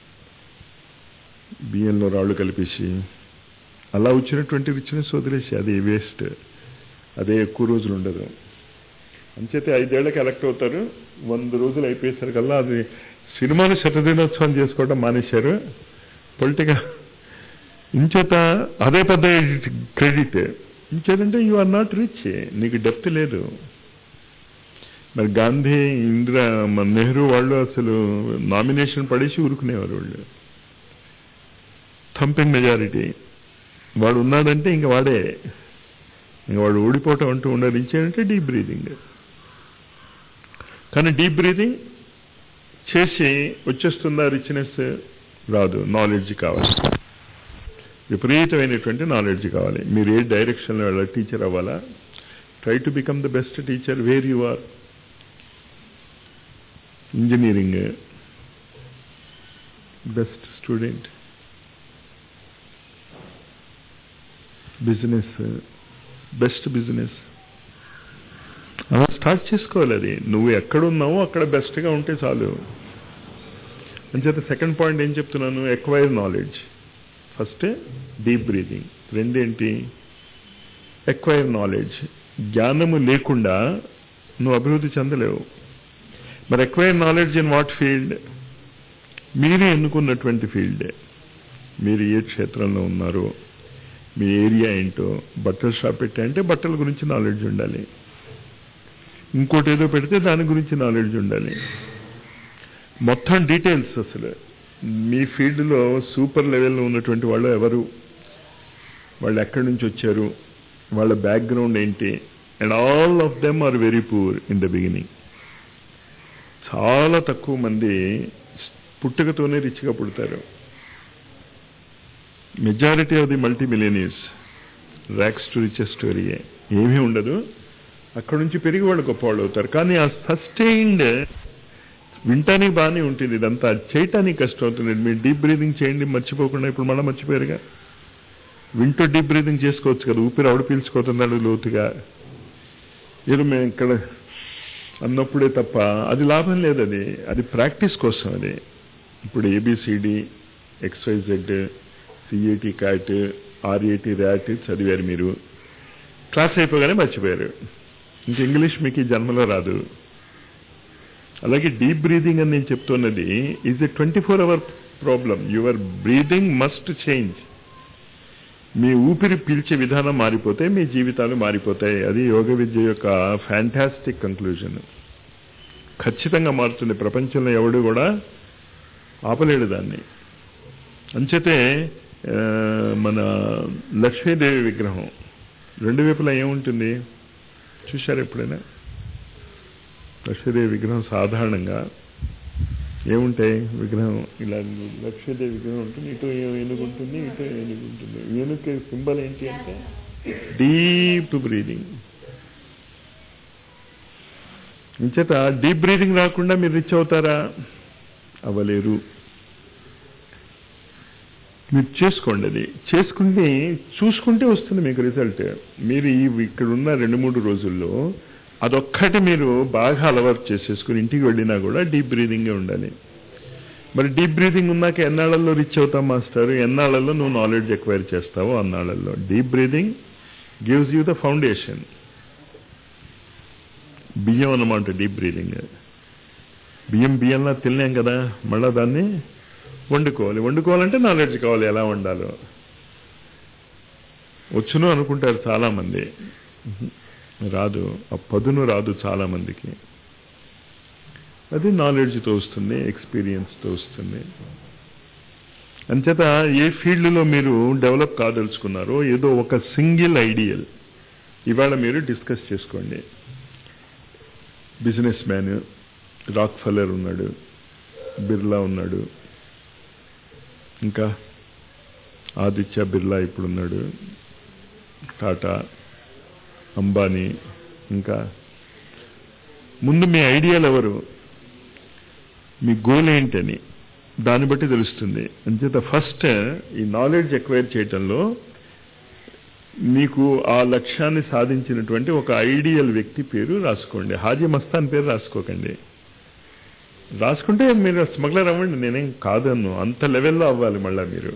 బియ్యంలో రాళ్ళు కలిపేసి అలా వచ్చినటువంటి రిచ్నెస్ వదిలేసి అది వేస్ట్ అదే ఎక్కువ రోజులు ఉండదు అంచేతే ఐదేళ్లకి ఎలక్ట్ అవుతారు వంద రోజులు అయిపోయేసరికల్లా అది సినిమాని శతదినోత్సవం చేసుకోవడం మానేశారు పొలిటికల్ ఇంచేత అదే పెద్ద క్రెడిట్ ఇంకేదంటే యు ఆర్ నాట్ రిచ్ నీకు డెప్త్ లేదు మరి గాంధీ ఇందిరా మన నెహ్రూ వాళ్ళు అసలు నామినేషన్ పడేసి ఊరుకునేవారు వాళ్ళు థంపింగ్ మెజారిటీ వాడు ఉన్నాడంటే ఇంక వాడే ఇంక వాడు ఓడిపోవటం అంటూ ఉండదు ఇచ్చాడంటే డీప్ బ్రీదింగ్ కానీ డీప్ బ్రీదింగ్ చేసి వచ్చేస్తుందా రిచ్నెస్ రాదు నాలెడ్జ్ కావాలి విపరీతమైనటువంటి నాలెడ్జ్ కావాలి మీరు ఏ డైరెక్షన్లో వెళ్ళాలి టీచర్ అవ్వాలా try to become the best teacher where you are engineering best student business best business అలా స్టార్ట్ చేసుకోవాలి అది నువ్వు ఎక్కడున్నావో అక్కడ బెస్ట్గా ఉంటే చాలు అంచేత సెకండ్ పాయింట్ ఏం చెప్తున్నాను acquire knowledge first deep breathing రెండేంటి ఎక్వైర్ నాలెడ్జ్ జ్ఞానము లేకుండా నువ్వు అభివృద్ధి చెందలేవు మరి acquire knowledge in what field మీరే ఎన్నుకున్నటువంటి ఫీల్డే మీరు ఏ క్షేత్రంలో ఉన్నారో మీ ఏరియా ఏంటో బట్టల షాప్ పెట్టా అంటే బట్టల గురించి నాలెడ్జ్ ఉండాలి ఇంకోటి ఏదో పెడితే దాని గురించి నాలెడ్జ్ ఉండాలి మొత్తం డీటెయిల్స్ అసలు మీ ఫీల్డ్లో సూపర్ లెవెల్లో ఉన్నటువంటి వాళ్ళు ఎవరు వాళ్ళు ఎక్కడి నుంచి వచ్చారు వాళ్ళ బ్యాక్గ్రౌండ్ ఏంటి and all of them are very poor in the beginning చాలా తక్కువ మంది పుట్టుకతోనే రిచ్గా పుడతారు majority of the multi millionaires rags to riches స్టోరీయే ఏమీ ఉండదు అక్కడ నుంచి పెరిగి వాళ్ళు గొప్పవాళ్ళు అవుతారు కానీ ఆ సస్టైన్డ్ వింటానికి బాగానే ఉంటుంది ఇదంతా చేయటానికి కష్టం అవుతుంది మీరు డీప్ బ్రీదింగ్ చేయండి మర్చిపోకుండా ఇప్పుడు మళ్ళీ మర్చిపోయారుగా వింటూ డీప్ బ్రీదింగ్ చేసుకోవచ్చు కదా ఊపిరి ఆవిడ పీల్చుకోతున్నాడు లోతుగా ఏదో మేము ఇక్కడ అన్నప్పుడే తప్ప అది లాభం లేదు అది అది ప్రాక్టీస్ కోసం అది ఇప్పుడు ABCD XYZ CAT cat RAT rat చదివారు మీరు క్లాస్ అయిపోగానే మర్చిపోయారు ఇంక ఇంగ్లీష్ మీకు ఈ జన్మలో రాదు అలాగే డీప్ బ్రీదింగ్ అని నేను చెప్తున్నది is a twenty four hour problem your breathing must change మీ ఊపిరి పీల్చే విధానం మారిపోతే మీ జీవితాలు మారిపోతాయి అది యోగ విద్య యొక్క ఫ్యాంటాస్టిక్ కంక్లూజన్ ఖచ్చితంగా మారుతుంది ప్రపంచంలో ఎవడు కూడా ఆపలేడు దాన్ని అంచేతే మన లక్ష్మీదేవి విగ్రహం రెండు వైపులా ఏముంటుంది చూశారు ఎప్పుడైనా లక్ష్మీదేవి విగ్రహం సాధారణంగా ఏముంటాయి విగ్రహం ఇలా లక్ష్మీదేవి విగ్రహం ఉంటుంది ఇటు ఏనుగు ఉంటుంది ఇటు ఏనుగు ఉంటుంది ఏనుగు సింబల్ ఏంటి అంటే డీప్ బ్రీదింగ్ ఇంచేత డీప్ బ్రీదింగ్ రాకుండా మీరు రిచ్ అవుతారా అవ్వలేరు మీరు చేసుకోండి అది చేసుకుంటే చూసుకుంటే వస్తుంది మీకు రిజల్ట్ మీరు ఈ ఇక్కడ ఉన్న రెండు మూడు రోజుల్లో అదొక్కటి మీరు బాగా అలవాటు చేసేసుకుని ఇంటికి వెళ్ళినా కూడా డీప్ బ్రీదింగే ఉండాలి మరి డీప్ బ్రీదింగ్ ఉన్నాక ఎన్నాళ్ళల్లో రిచ్ అవుతాం మాస్టర్ ఎన్నాళ్ళల్లో నువ్వు నాలెడ్జ్ ఎక్వైర్ చేస్తావో అన్నాళ్ళల్లో deep breathing gives you the foundation బియ్యం అన్నమాట డీప్ బ్రీదింగ్ బియ్యం బియ్యంలా తినలేం కదా మళ్ళీ దాన్ని వండుకోవాలి వండుకోవాలంటే నాలెడ్జ్ కావాలి ఎలా వండాలో వచ్చును అనుకుంటారు చాలామంది రాదు ఆ పదును రాదు చాలా మందికి అది నాలెడ్జ్తో వస్తుంది ఎక్స్పీరియన్స్తో వస్తుంది అంచేత ఏ ఫీల్డ్లో మీరు డెవలప్ కాదలుచుకున్నారో ఏదో ఒక సింగిల్ ఐడియల్ ఇవాళ మీరు డిస్కస్ చేసుకోండి బిజినెస్ మ్యాన్ రాక్ ఫెల్లర్ ఉన్నాడు బిర్లా ఉన్నాడు ఇంకా ఆదిత్య బిర్లా ఇప్పుడున్నాడు టాటా అంబానీ ఇంకా ముందు మీ ఐడియాలు ఎవరు మీ గోల్ ఏంటని దాన్ని బట్టి తెలుస్తుంది అంచేత ఫస్ట్ ఈ నాలెడ్జ్ ఎక్వైర్ చేయటంలో మీకు ఆ లక్ష్యాన్ని సాధించినటువంటి ఒక ఐడియల్ వ్యక్తి పేరు రాసుకోండి హాజీ మస్తాన్ పేరు రాసుకోకండి రాసుకుంటే మీరు స్మగ్లర్ అవ్వండి నేనేం కాదన్ను అంత లెవెల్లో అవ్వాలి మళ్ళీ మీరు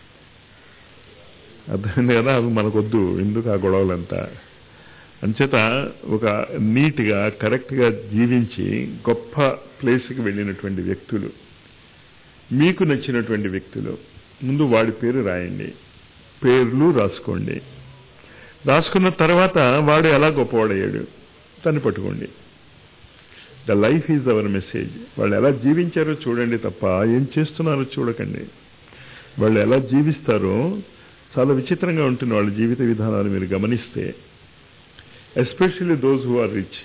అర్థమైంది కదా అవి మనకొద్దు ఎందుకు ఆ గొడవలంతా అంచేత ఒక నీట్గా కరెక్ట్గా జీవించి గొప్ప ప్లేస్కి వెళ్ళినటువంటి వ్యక్తులు మీకు నచ్చినటువంటి వ్యక్తులు ముందు వాడి పేరు రాయండి పేర్లు రాసుకోండి రాసుకున్న తర్వాత వాడు ఎలా గొప్పవాడయ్యాడు దాన్ని పట్టుకోండి the life is our message వాళ్ళు ఎలా జీవించారో చూడండి తప్ప ఏం చేస్తున్నారో చూడకండి వాళ్ళు ఎలా జీవిస్తారో చాలా విచిత్రంగా ఉంటుంది వాళ్ళ జీవిత విధానాలు మీరు గమనిస్తే especially those who are rich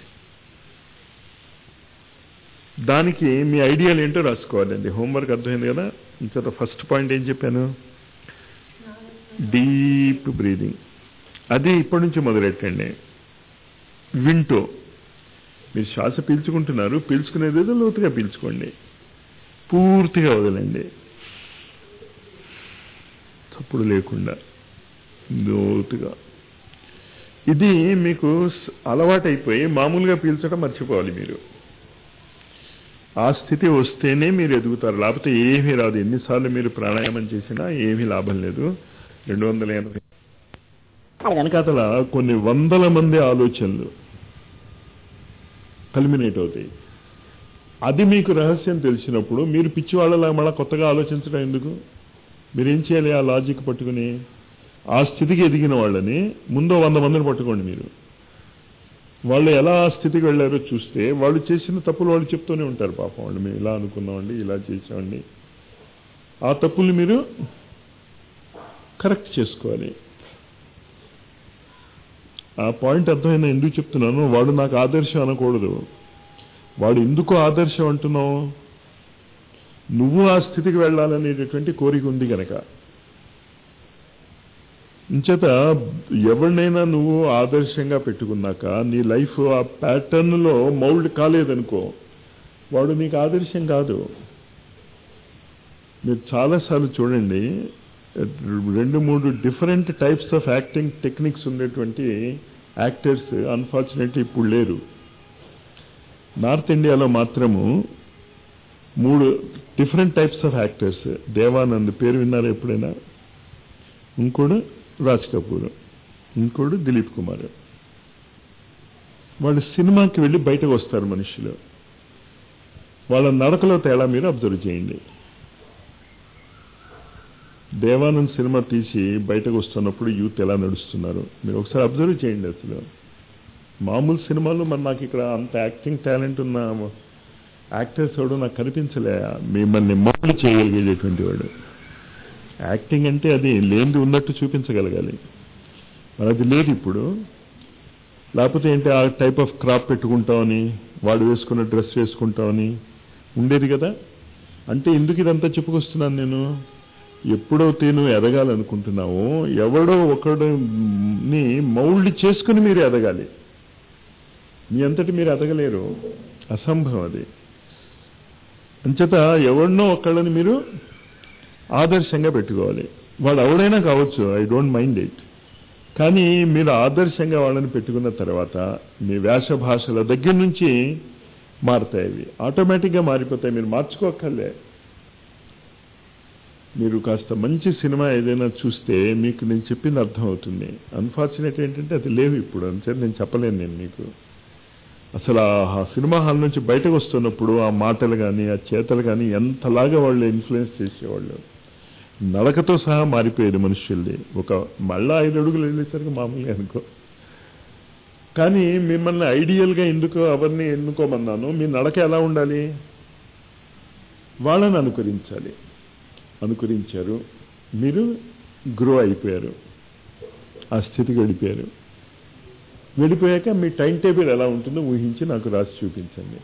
దానికి మీ ఐడియాలు ఏంటో రాసుకోవాలండి హోంవర్క్ అర్థమైంది కదా ఇంకా ఫస్ట్ పాయింట్ ఏం చెప్పాను డీప్ బ్రీదింగ్ అది ఇప్పటి నుంచి మొదలెట్టండి వింటూ మీరు శ్వాస పీల్చుకుంటున్నారు పీల్చుకునేది ఏదో లోతుగా పీల్చుకోండి పూర్తిగా వదలండి తప్పుడు లేకుండా లోతుగా ఇది మీకు అలవాటైపోయి మామూలుగా పీల్చడం మర్చిపోవాలి మీరు ఆ స్థితి వస్తేనే మీరు ఎదుగుతారు లేకపోతే ఏమీ రాదు ఎన్నిసార్లు మీరు ప్రాణాయామం చేసినా ఏమీ లాభం లేదు రెండు వందల ఎనభై వెనకాతల కొన్ని వందల మంది ఆలోచనలు కల్మినేట్ అవుతాయి అది మీకు రహస్యం తెలిసినప్పుడు మీరు పిచ్చి వాళ్ళలా మళ్ళీ కొత్తగా ఆలోచించడం ఎందుకు మీరేం చేయాలి ఆ లాజిక్ పట్టుకుని ఆ స్థితికి ఎదిగిన వాళ్ళని ముందో వంద మందిని పట్టుకోండి మీరు వాళ్ళు ఎలా ఆ స్థితికి వెళ్ళారో చూస్తే వాళ్ళు చేసిన తప్పులు వాళ్ళు చెప్తూనే ఉంటారు పాపం వాళ్ళు మేము ఇలా అనుకున్నామండి ఇలా చేసామండి ఆ తప్పులు మీరు కరెక్ట్ చేసుకోవాలి ఆ పాయింట్ అర్థమైనా ఎందుకు చెప్తున్నాను వాడు నాకు ఆదర్శం అనకూడదు వాడు ఎందుకు ఆదర్శం అంటున్నావు నువ్వు ఆ స్థితికి వెళ్ళాలనేటటువంటి కోరిక ఉంది గనక ఇంచేత ఎవరినైనా నువ్వు ఆదర్శంగా పెట్టుకున్నాక నీ లైఫ్ ఆ ప్యాటర్న్లో మౌల్డ్ కాలేదనుకో వాడు నీకు ఆదర్శం కాదు మీరు చాలాసార్లు చూడండి రెండు మూడు different types of acting techniques ఉండేటువంటి యాక్టర్స్ అన్ఫార్చునేట్లీ ఇప్పుడు లేరు నార్త్ ఇండియాలో మాత్రము మూడు different types of actors Dev Anand పేరు విన్నారు ఎప్పుడైనా ఇంకోడు రాజ్ కపూర్ ఇంకోడు దిలీప్ కుమార్ వాళ్ళు సినిమాకి వెళ్ళి బయటకు వస్తారు మనుషులు వాళ్ళ నడకలో తేడా మీరు అబ్జర్వ్ చేయండి దేవానంద్ సినిమా తీసి బయటకు వస్తున్నప్పుడు యూత్ ఎలా నడుస్తున్నారు మీరు ఒకసారి అబ్జర్వ్ చేయండి అసలు మామూలు సినిమాలు మరి నాకు ఇక్కడ అంత యాక్టింగ్ టాలెంట్ ఉన్న యాక్టర్స్ వాడు నాకు కనిపించలే మిమ్మల్ని మౌలు చేయగలిగేటటువంటి వాడు యాక్టింగ్ అంటే అది లేనిది ఉన్నట్టు చూపించగలగాలి మరి అది లేదు ఇప్పుడు లేకపోతే ఏంటి ఆ టైప్ ఆఫ్ క్రాప్ పెట్టుకుంటామని వాడు వేసుకున్న డ్రెస్ వేసుకుంటామని ఉండేది కదా అంటే ఎందుకు ఇదంతా చెప్పుకొస్తున్నాను నేను ఎప్పుడైతే నువ్వు ఎదగాలనుకుంటున్నావో ఎవడో ఒకడిని మౌల్డ్ చేసుకుని మీరు ఎదగాలి మీ అంతటి మీరు ఎదగలేరు అసంభవం అది అంచేత ఎవరినో ఒకళ్ళని మీరు ఆదర్శంగా పెట్టుకోవాలి వాడు ఎవడైనా కావచ్చు ఐ డోంట్ మైండ్ ఇట్ కానీ మీరు ఆదర్శంగా వాళ్ళని పెట్టుకున్న తర్వాత మీ వేష భాషల దగ్గర నుంచి మారుతాయి అవి ఆటోమేటిక్గా మారిపోతాయి మీరు మార్చుకోక్కర్లే మీరు కాస్త మంచి సినిమా ఏదైనా చూస్తే మీకు నేను చెప్పింది అర్థమవుతుంది అన్ఫార్చునేట్ ఏంటంటే అది లేవు ఇప్పుడు అంతే నేను చెప్పలేను నేను మీకు అసలు ఆ సినిమా హాల్ నుంచి బయటకు వస్తున్నప్పుడు ఆ మాటలు కానీ ఆ చేతలు కానీ ఎంతలాగా వాళ్ళు ఇన్ఫ్లుయెన్స్ చేసేవాళ్ళు నడకతో సహా మారిపోయేది మనుషుల్ని ఒక మళ్ళా ఐదు అడుగులు వెళ్ళేసరికి మామూలుగా అనుకో కానీ మిమ్మల్ని ఐడియల్గా ఎందుకు అవన్నీ ఎన్నుకోమన్నాను మీ నడక ఎలా ఉండాలి వాళ్ళని అనుకరించాలి అనుకరించారు మీరు గ్రో అయిపోయారు ఆ స్థితికి వెళ్ళిపోయారు వెళ్ళిపోయాక మీ టైం టేబుల్ ఎలా ఉంటుందో ఊహించి నాకు రాసి చూపించండి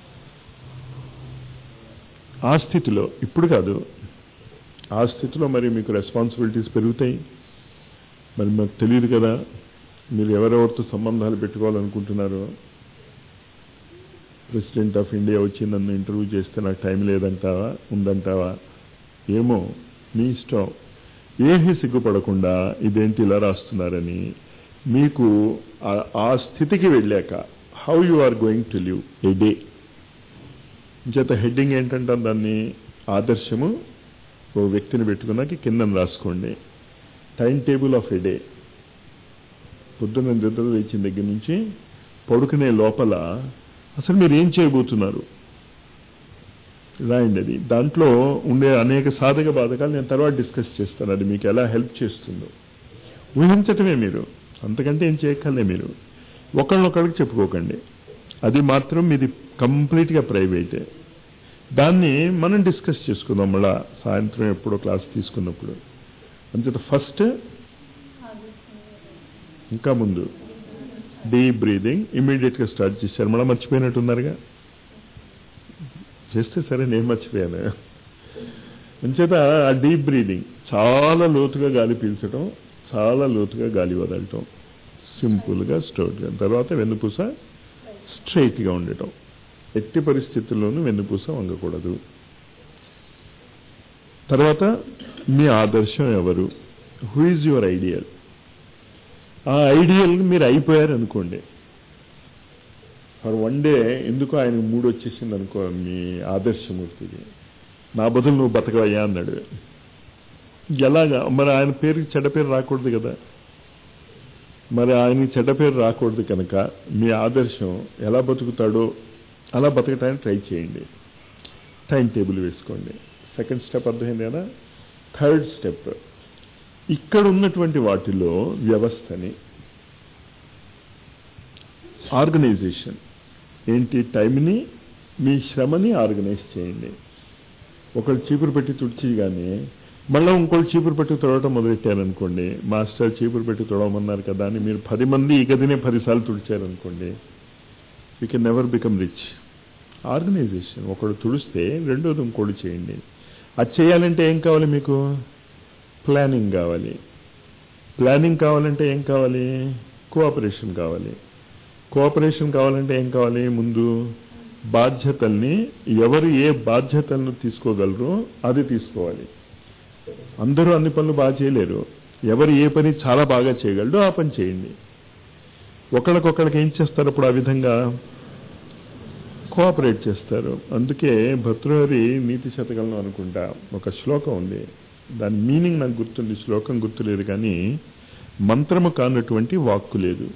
ఆ స్థితిలో ఇప్పుడు కాదు ఆ స్థితిలో మరి మీకు రెస్పాన్సిబిలిటీస్ పెరుగుతాయి మరి మాకు తెలియదు కదా మీరు ఎవరెవరితో సంబంధాలు పెట్టుకోవాలనుకుంటున్నారో ప్రెసిడెంట్ ఆఫ్ ఇండియా వచ్చి నన్ను ఇంటర్వ్యూ చేస్తే నాకు టైం లేదంటావా ఉందంటావా ఏమో మీ ఇష్టం ఏమీ సిగ్గుపడకుండా ఇదేంటి ఇలా రాస్తున్నారని మీకు ఆ స్థితికి వెళ్ళాక how you are going to live a day చేత హెడ్డింగ్ ఏంటంటాం దాన్ని ఆదర్శము ఓ వ్యక్తిని పెట్టుకున్నాక కింద రాసుకోండి time table of a day పొద్దున్న నిద్ర లేచిన దగ్గర నుంచి పడుకునే లోపల అసలు మీరు ఏం చేయబోతున్నారు రాయండి అది దాంట్లో ఉండే అనేక సాధక బాధకాలు నేను తర్వాత డిస్కస్ చేస్తాను అది మీకు ఎలా హెల్ప్ చేస్తుందో ఊహించటమే మీరు అంతకంటే ఏం చేయక్కర్లే మీరు ఒకళ్ళనొకళ్ళకి చెప్పుకోకండి అది మాత్రం మీది కంప్లీట్గా ప్రైవేటే దాన్ని మనం డిస్కస్ చేసుకుందాం మళ్ళా సాయంత్రం ఎప్పుడో క్లాస్ తీసుకున్నప్పుడు అంచేత ఫస్ట్ ఇంకా ముందు డీప్ బ్రీదింగ్ ఇమీడియట్గా స్టార్ట్ చేశారు మళ్ళీ మర్చిపోయినట్టున్నారుగా చేస్తే సరే నేను మర్చిపోయాను అంచేత ఆ డీప్ బ్రీదింగ్ చాలా లోతుగా గాలి పీల్చడం చాలా లోతుగా గాలి వదలటం సింపుల్గా స్టోర్గా తర్వాత వెన్నుపూస స్ట్రైట్గా ఉండటం ఎట్టి పరిస్థితుల్లోనూ వెన్నుపూస వంగకూడదు తర్వాత మీ ఆదర్శం ఎవరు హూ ఈజ్ యువర్ ఐడియల్ ఆ ఐడియల్ మీరు అయిపోయారు అనుకోండి ఫర్ వన్ డే ఎందుకు ఆయన మూడు వచ్చేసింది అనుకో మీ ఆదర్శమూర్తికి నా బదులు నువ్వు బతకవయ్యా అన్నాడు ఎలాగా మరి ఆయన పేరుకి చెడ్డ పేరు రాకూడదు కదా మరి ఆయనకి చెడ్డ పేరు రాకూడదు కనుక మీ ఆదర్శం ఎలా బతుకుతాడో అలా బతకటానికి ట్రై చేయండి టైం టేబుల్ వేసుకోండి సెకండ్ స్టెప్ అర్థమైంది కదా థర్డ్ స్టెప్ ఇక్కడ ఉన్నటువంటి వాటిలో వ్యవస్థని ఆర్గనైజేషన్ ఏంటి టైంని మీ శ్రమని ఆర్గనైజ్ చేయండి ఒకళ్ళు చీపురు పెట్టి తుడిచిగానే మళ్ళీ ఇంకోళ్ళు చీపురు పెట్టి తుడవటం మొదలెట్టారనుకోండి మాస్టర్ చీపురు పెట్టి తుడవమన్నారు కదా అని మీరు పది మంది ఈ గదినే పదిసార్లు తుడిచారనుకోండి you can never become rich organisation ఒకడు తుడిస్తే రెండోది ఇంకోటి చేయండి అది చేయాలంటే ఏం కావాలి మీకు ప్లానింగ్ కావాలి ప్లానింగ్ కావాలంటే ఏం కావాలి కోఆపరేషన్ కావాలి కోఆపరేషన్ కావాలంటే ఏం కావాలి ముందు బాధ్యతల్ని ఎవరు ఏ బాధ్యతలను తీసుకోగలరో అది తీసుకోవాలి అందరూ అన్ని పనులు బాగా చేయలేరు ఎవరు ఏ పని చాలా బాగా చేయగలరో ఆ పని చేయండి ఒకళ్ళకొకళ్ళకి ఏం చేస్తారు అప్పుడు ఆ విధంగా కోఆపరేట్ చేస్తారు అందుకే భర్తృహరి నీతి శతకంలో అనుకుంటా ఒక శ్లోకం ఉంది దాని మీనింగ్ నాకు గుర్తుంది శ్లోకం గుర్తులేదు కానీ మంత్రము కానటువంటి వాక్కు లేదు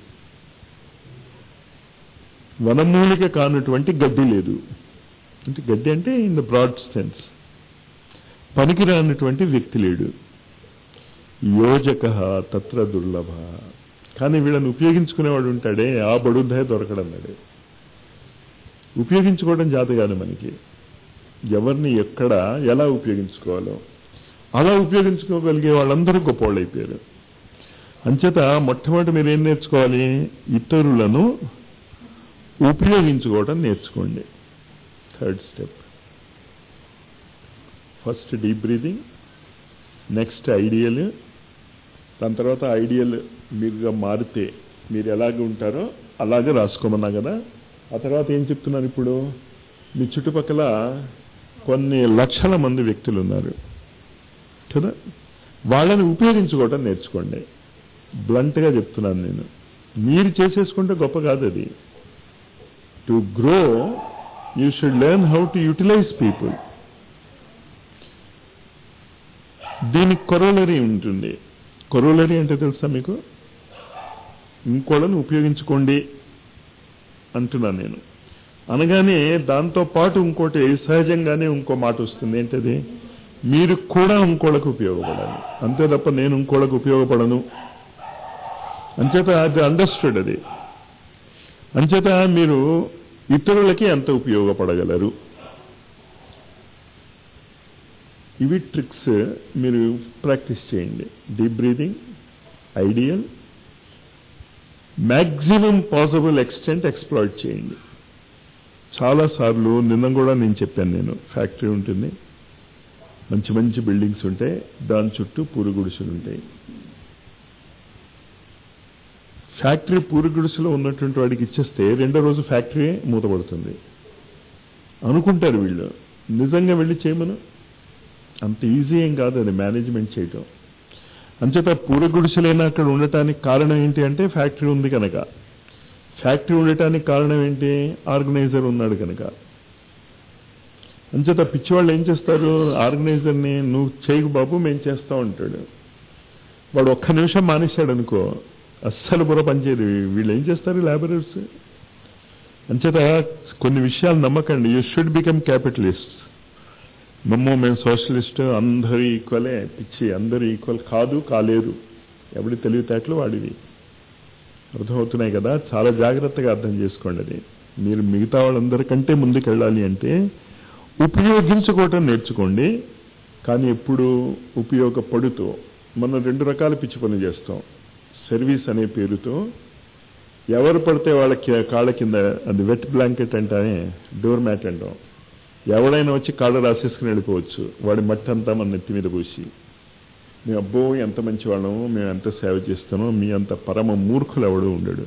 వనమూలిక కానటువంటి గడ్డి లేదు అంటే గడ్డి అంటే ఇన్ ద బ్రాడ్ సెన్స్ పనికిరానటువంటి వ్యక్తి లేడు యోజక తత్ర దుర్లభ కానీ వీళ్ళని ఉపయోగించుకునేవాడు ఉంటాడే ఆ బడుద్దాయ దొరకడన్నాడు ఉపయోగించుకోవడం జాత కాదు మనకి ఎవరిని ఎక్కడ ఎలా ఉపయోగించుకోవాలో అలా ఉపయోగించుకోగలిగే వాళ్ళందరూ గొప్పవాళ్ళు అయిపోయారు అంచేత మొట్టమొదటి మీరు ఏం నేర్చుకోవాలి ఇతరులను ఉపయోగించుకోవడం నేర్చుకోండి third step first deep breathing next ideal దాని తర్వాత ఐడియల్ మీరుగా మారితే మీరు ఎలాగ ఉంటారో అలాగే రాసుకోమన్నా కదా ఆ తర్వాత ఏం చెప్తున్నారు ఇప్పుడు మీ చుట్టుపక్కల కొన్ని లక్షల మంది వ్యక్తులు ఉన్నారు కదా వాళ్ళని ఉపయోగించుకోవటం నేర్చుకోండి బ్లంట్గా చెప్తున్నాను నేను మీరు చేసేసుకుంటే గొప్ప కాదు అది to grow you should learn how to utilise people దీనికి కొరోలరీ ఉంటుంది కొరోలరీ అంటే తెలుసా మీకు ఇంకోళ్ళని ఉపయోగించుకోండి అంటున్నాను నేను అనగానే దాంతో పాటు ఇంకోటి సహజంగానే ఇంకో మాట వస్తుంది ఏంటది మీరు కూడా ఇంకోళ్ళకు ఉపయోగపడాలి అంతే తప్ప నేను ఇంకోళ్ళకు ఉపయోగపడను అంచేత అది అండర్స్టూడ్ అది అంచేత మీరు ఇతరులకి ఎంత ఉపయోగపడగలరు ఇవి ట్రిక్స్ మీరు ప్రాక్టీస్ చేయండి deep breathing ideal maximum possible extent exploit చేయండి చాలాసార్లు నిన్న కూడా నేను చెప్పాను నేను ఫ్యాక్టరీ ఉంటుంది మంచి మంచి బిల్డింగ్స్ ఉంటాయి దాని చుట్టూ పూరుగుడిసెలు ఉంటాయి ఫ్యాక్టరీ పూరుగుడిసెలో ఉన్నటువంటి వాడికి ఇచ్చేస్తే రెండో రోజు ఫ్యాక్టరీ మూతపడుతుంది అనుకుంటారు వీళ్ళు నిజంగా వెళ్ళి చేయమను అంత ఈజీ ఏం కాదు అది మేనేజ్మెంట్ చేయటం అంచేత పూరగుడిసెలైనా అక్కడ ఉండటానికి కారణం ఏంటి అంటే ఫ్యాక్టరీ ఉంది కనుక ఫ్యాక్టరీ ఉండటానికి కారణం ఏంటి ఆర్గనైజర్ ఉన్నాడు కనుక అంచేత పిచ్చివాళ్ళు ఏం చేస్తారు ఆర్గనైజర్ని నువ్వు చేయకు బాబు మేము చేస్తా ఉంటాడు వాడు ఒక్క నిమిషం మానేశాడు అనుకో అస్సలు బుర్ర పనిచేయదు వీళ్ళు ఏం చేస్తారు లేబరర్స్ అంచేత కొన్ని విషయాలు నమ్మకండి యూ షుడ్ బికమ్ క్యాపిటలిస్ట్ మమ్మో మేము సోషలిస్ట్ అందరూ ఈక్వలే పిచ్చి అందరూ ఈక్వల్ కాదు కాలేదు ఎవడి తెలివితేటలు వాడివి అర్థమవుతున్నాయి కదా చాలా జాగ్రత్తగా అర్థం చేసుకోండి అది మీరు మిగతా వాళ్ళందరికంటే ముందుకు వెళ్ళాలి అంటే ఉపయోగించుకోవటం నేర్చుకోండి కానీ ఎప్పుడు ఉపయోగపడుతూ మనం రెండు రకాల పిచ్చి పనులు చేస్తాం సర్వీస్ అనే పేరుతో ఎవరు పడితే వాళ్ళ కి- కాళ్ళ కింద అది వెట్ బ్లాంకెట్ అంటానే డోర్ మ్యాట్ అంటాం ఎవడైనా వచ్చి కాళ్ళు రాసేసుకుని వెళ్ళిపోవచ్చు వాడి మట్టి అంతా మన నెత్తి మీద పూసి మేము అబ్బో ఎంత మంచి వాళ్ళము మేము ఎంత సేవ చేస్తామో మీ అంత పరమ మూర్ఖులు ఎవడు ఉండడు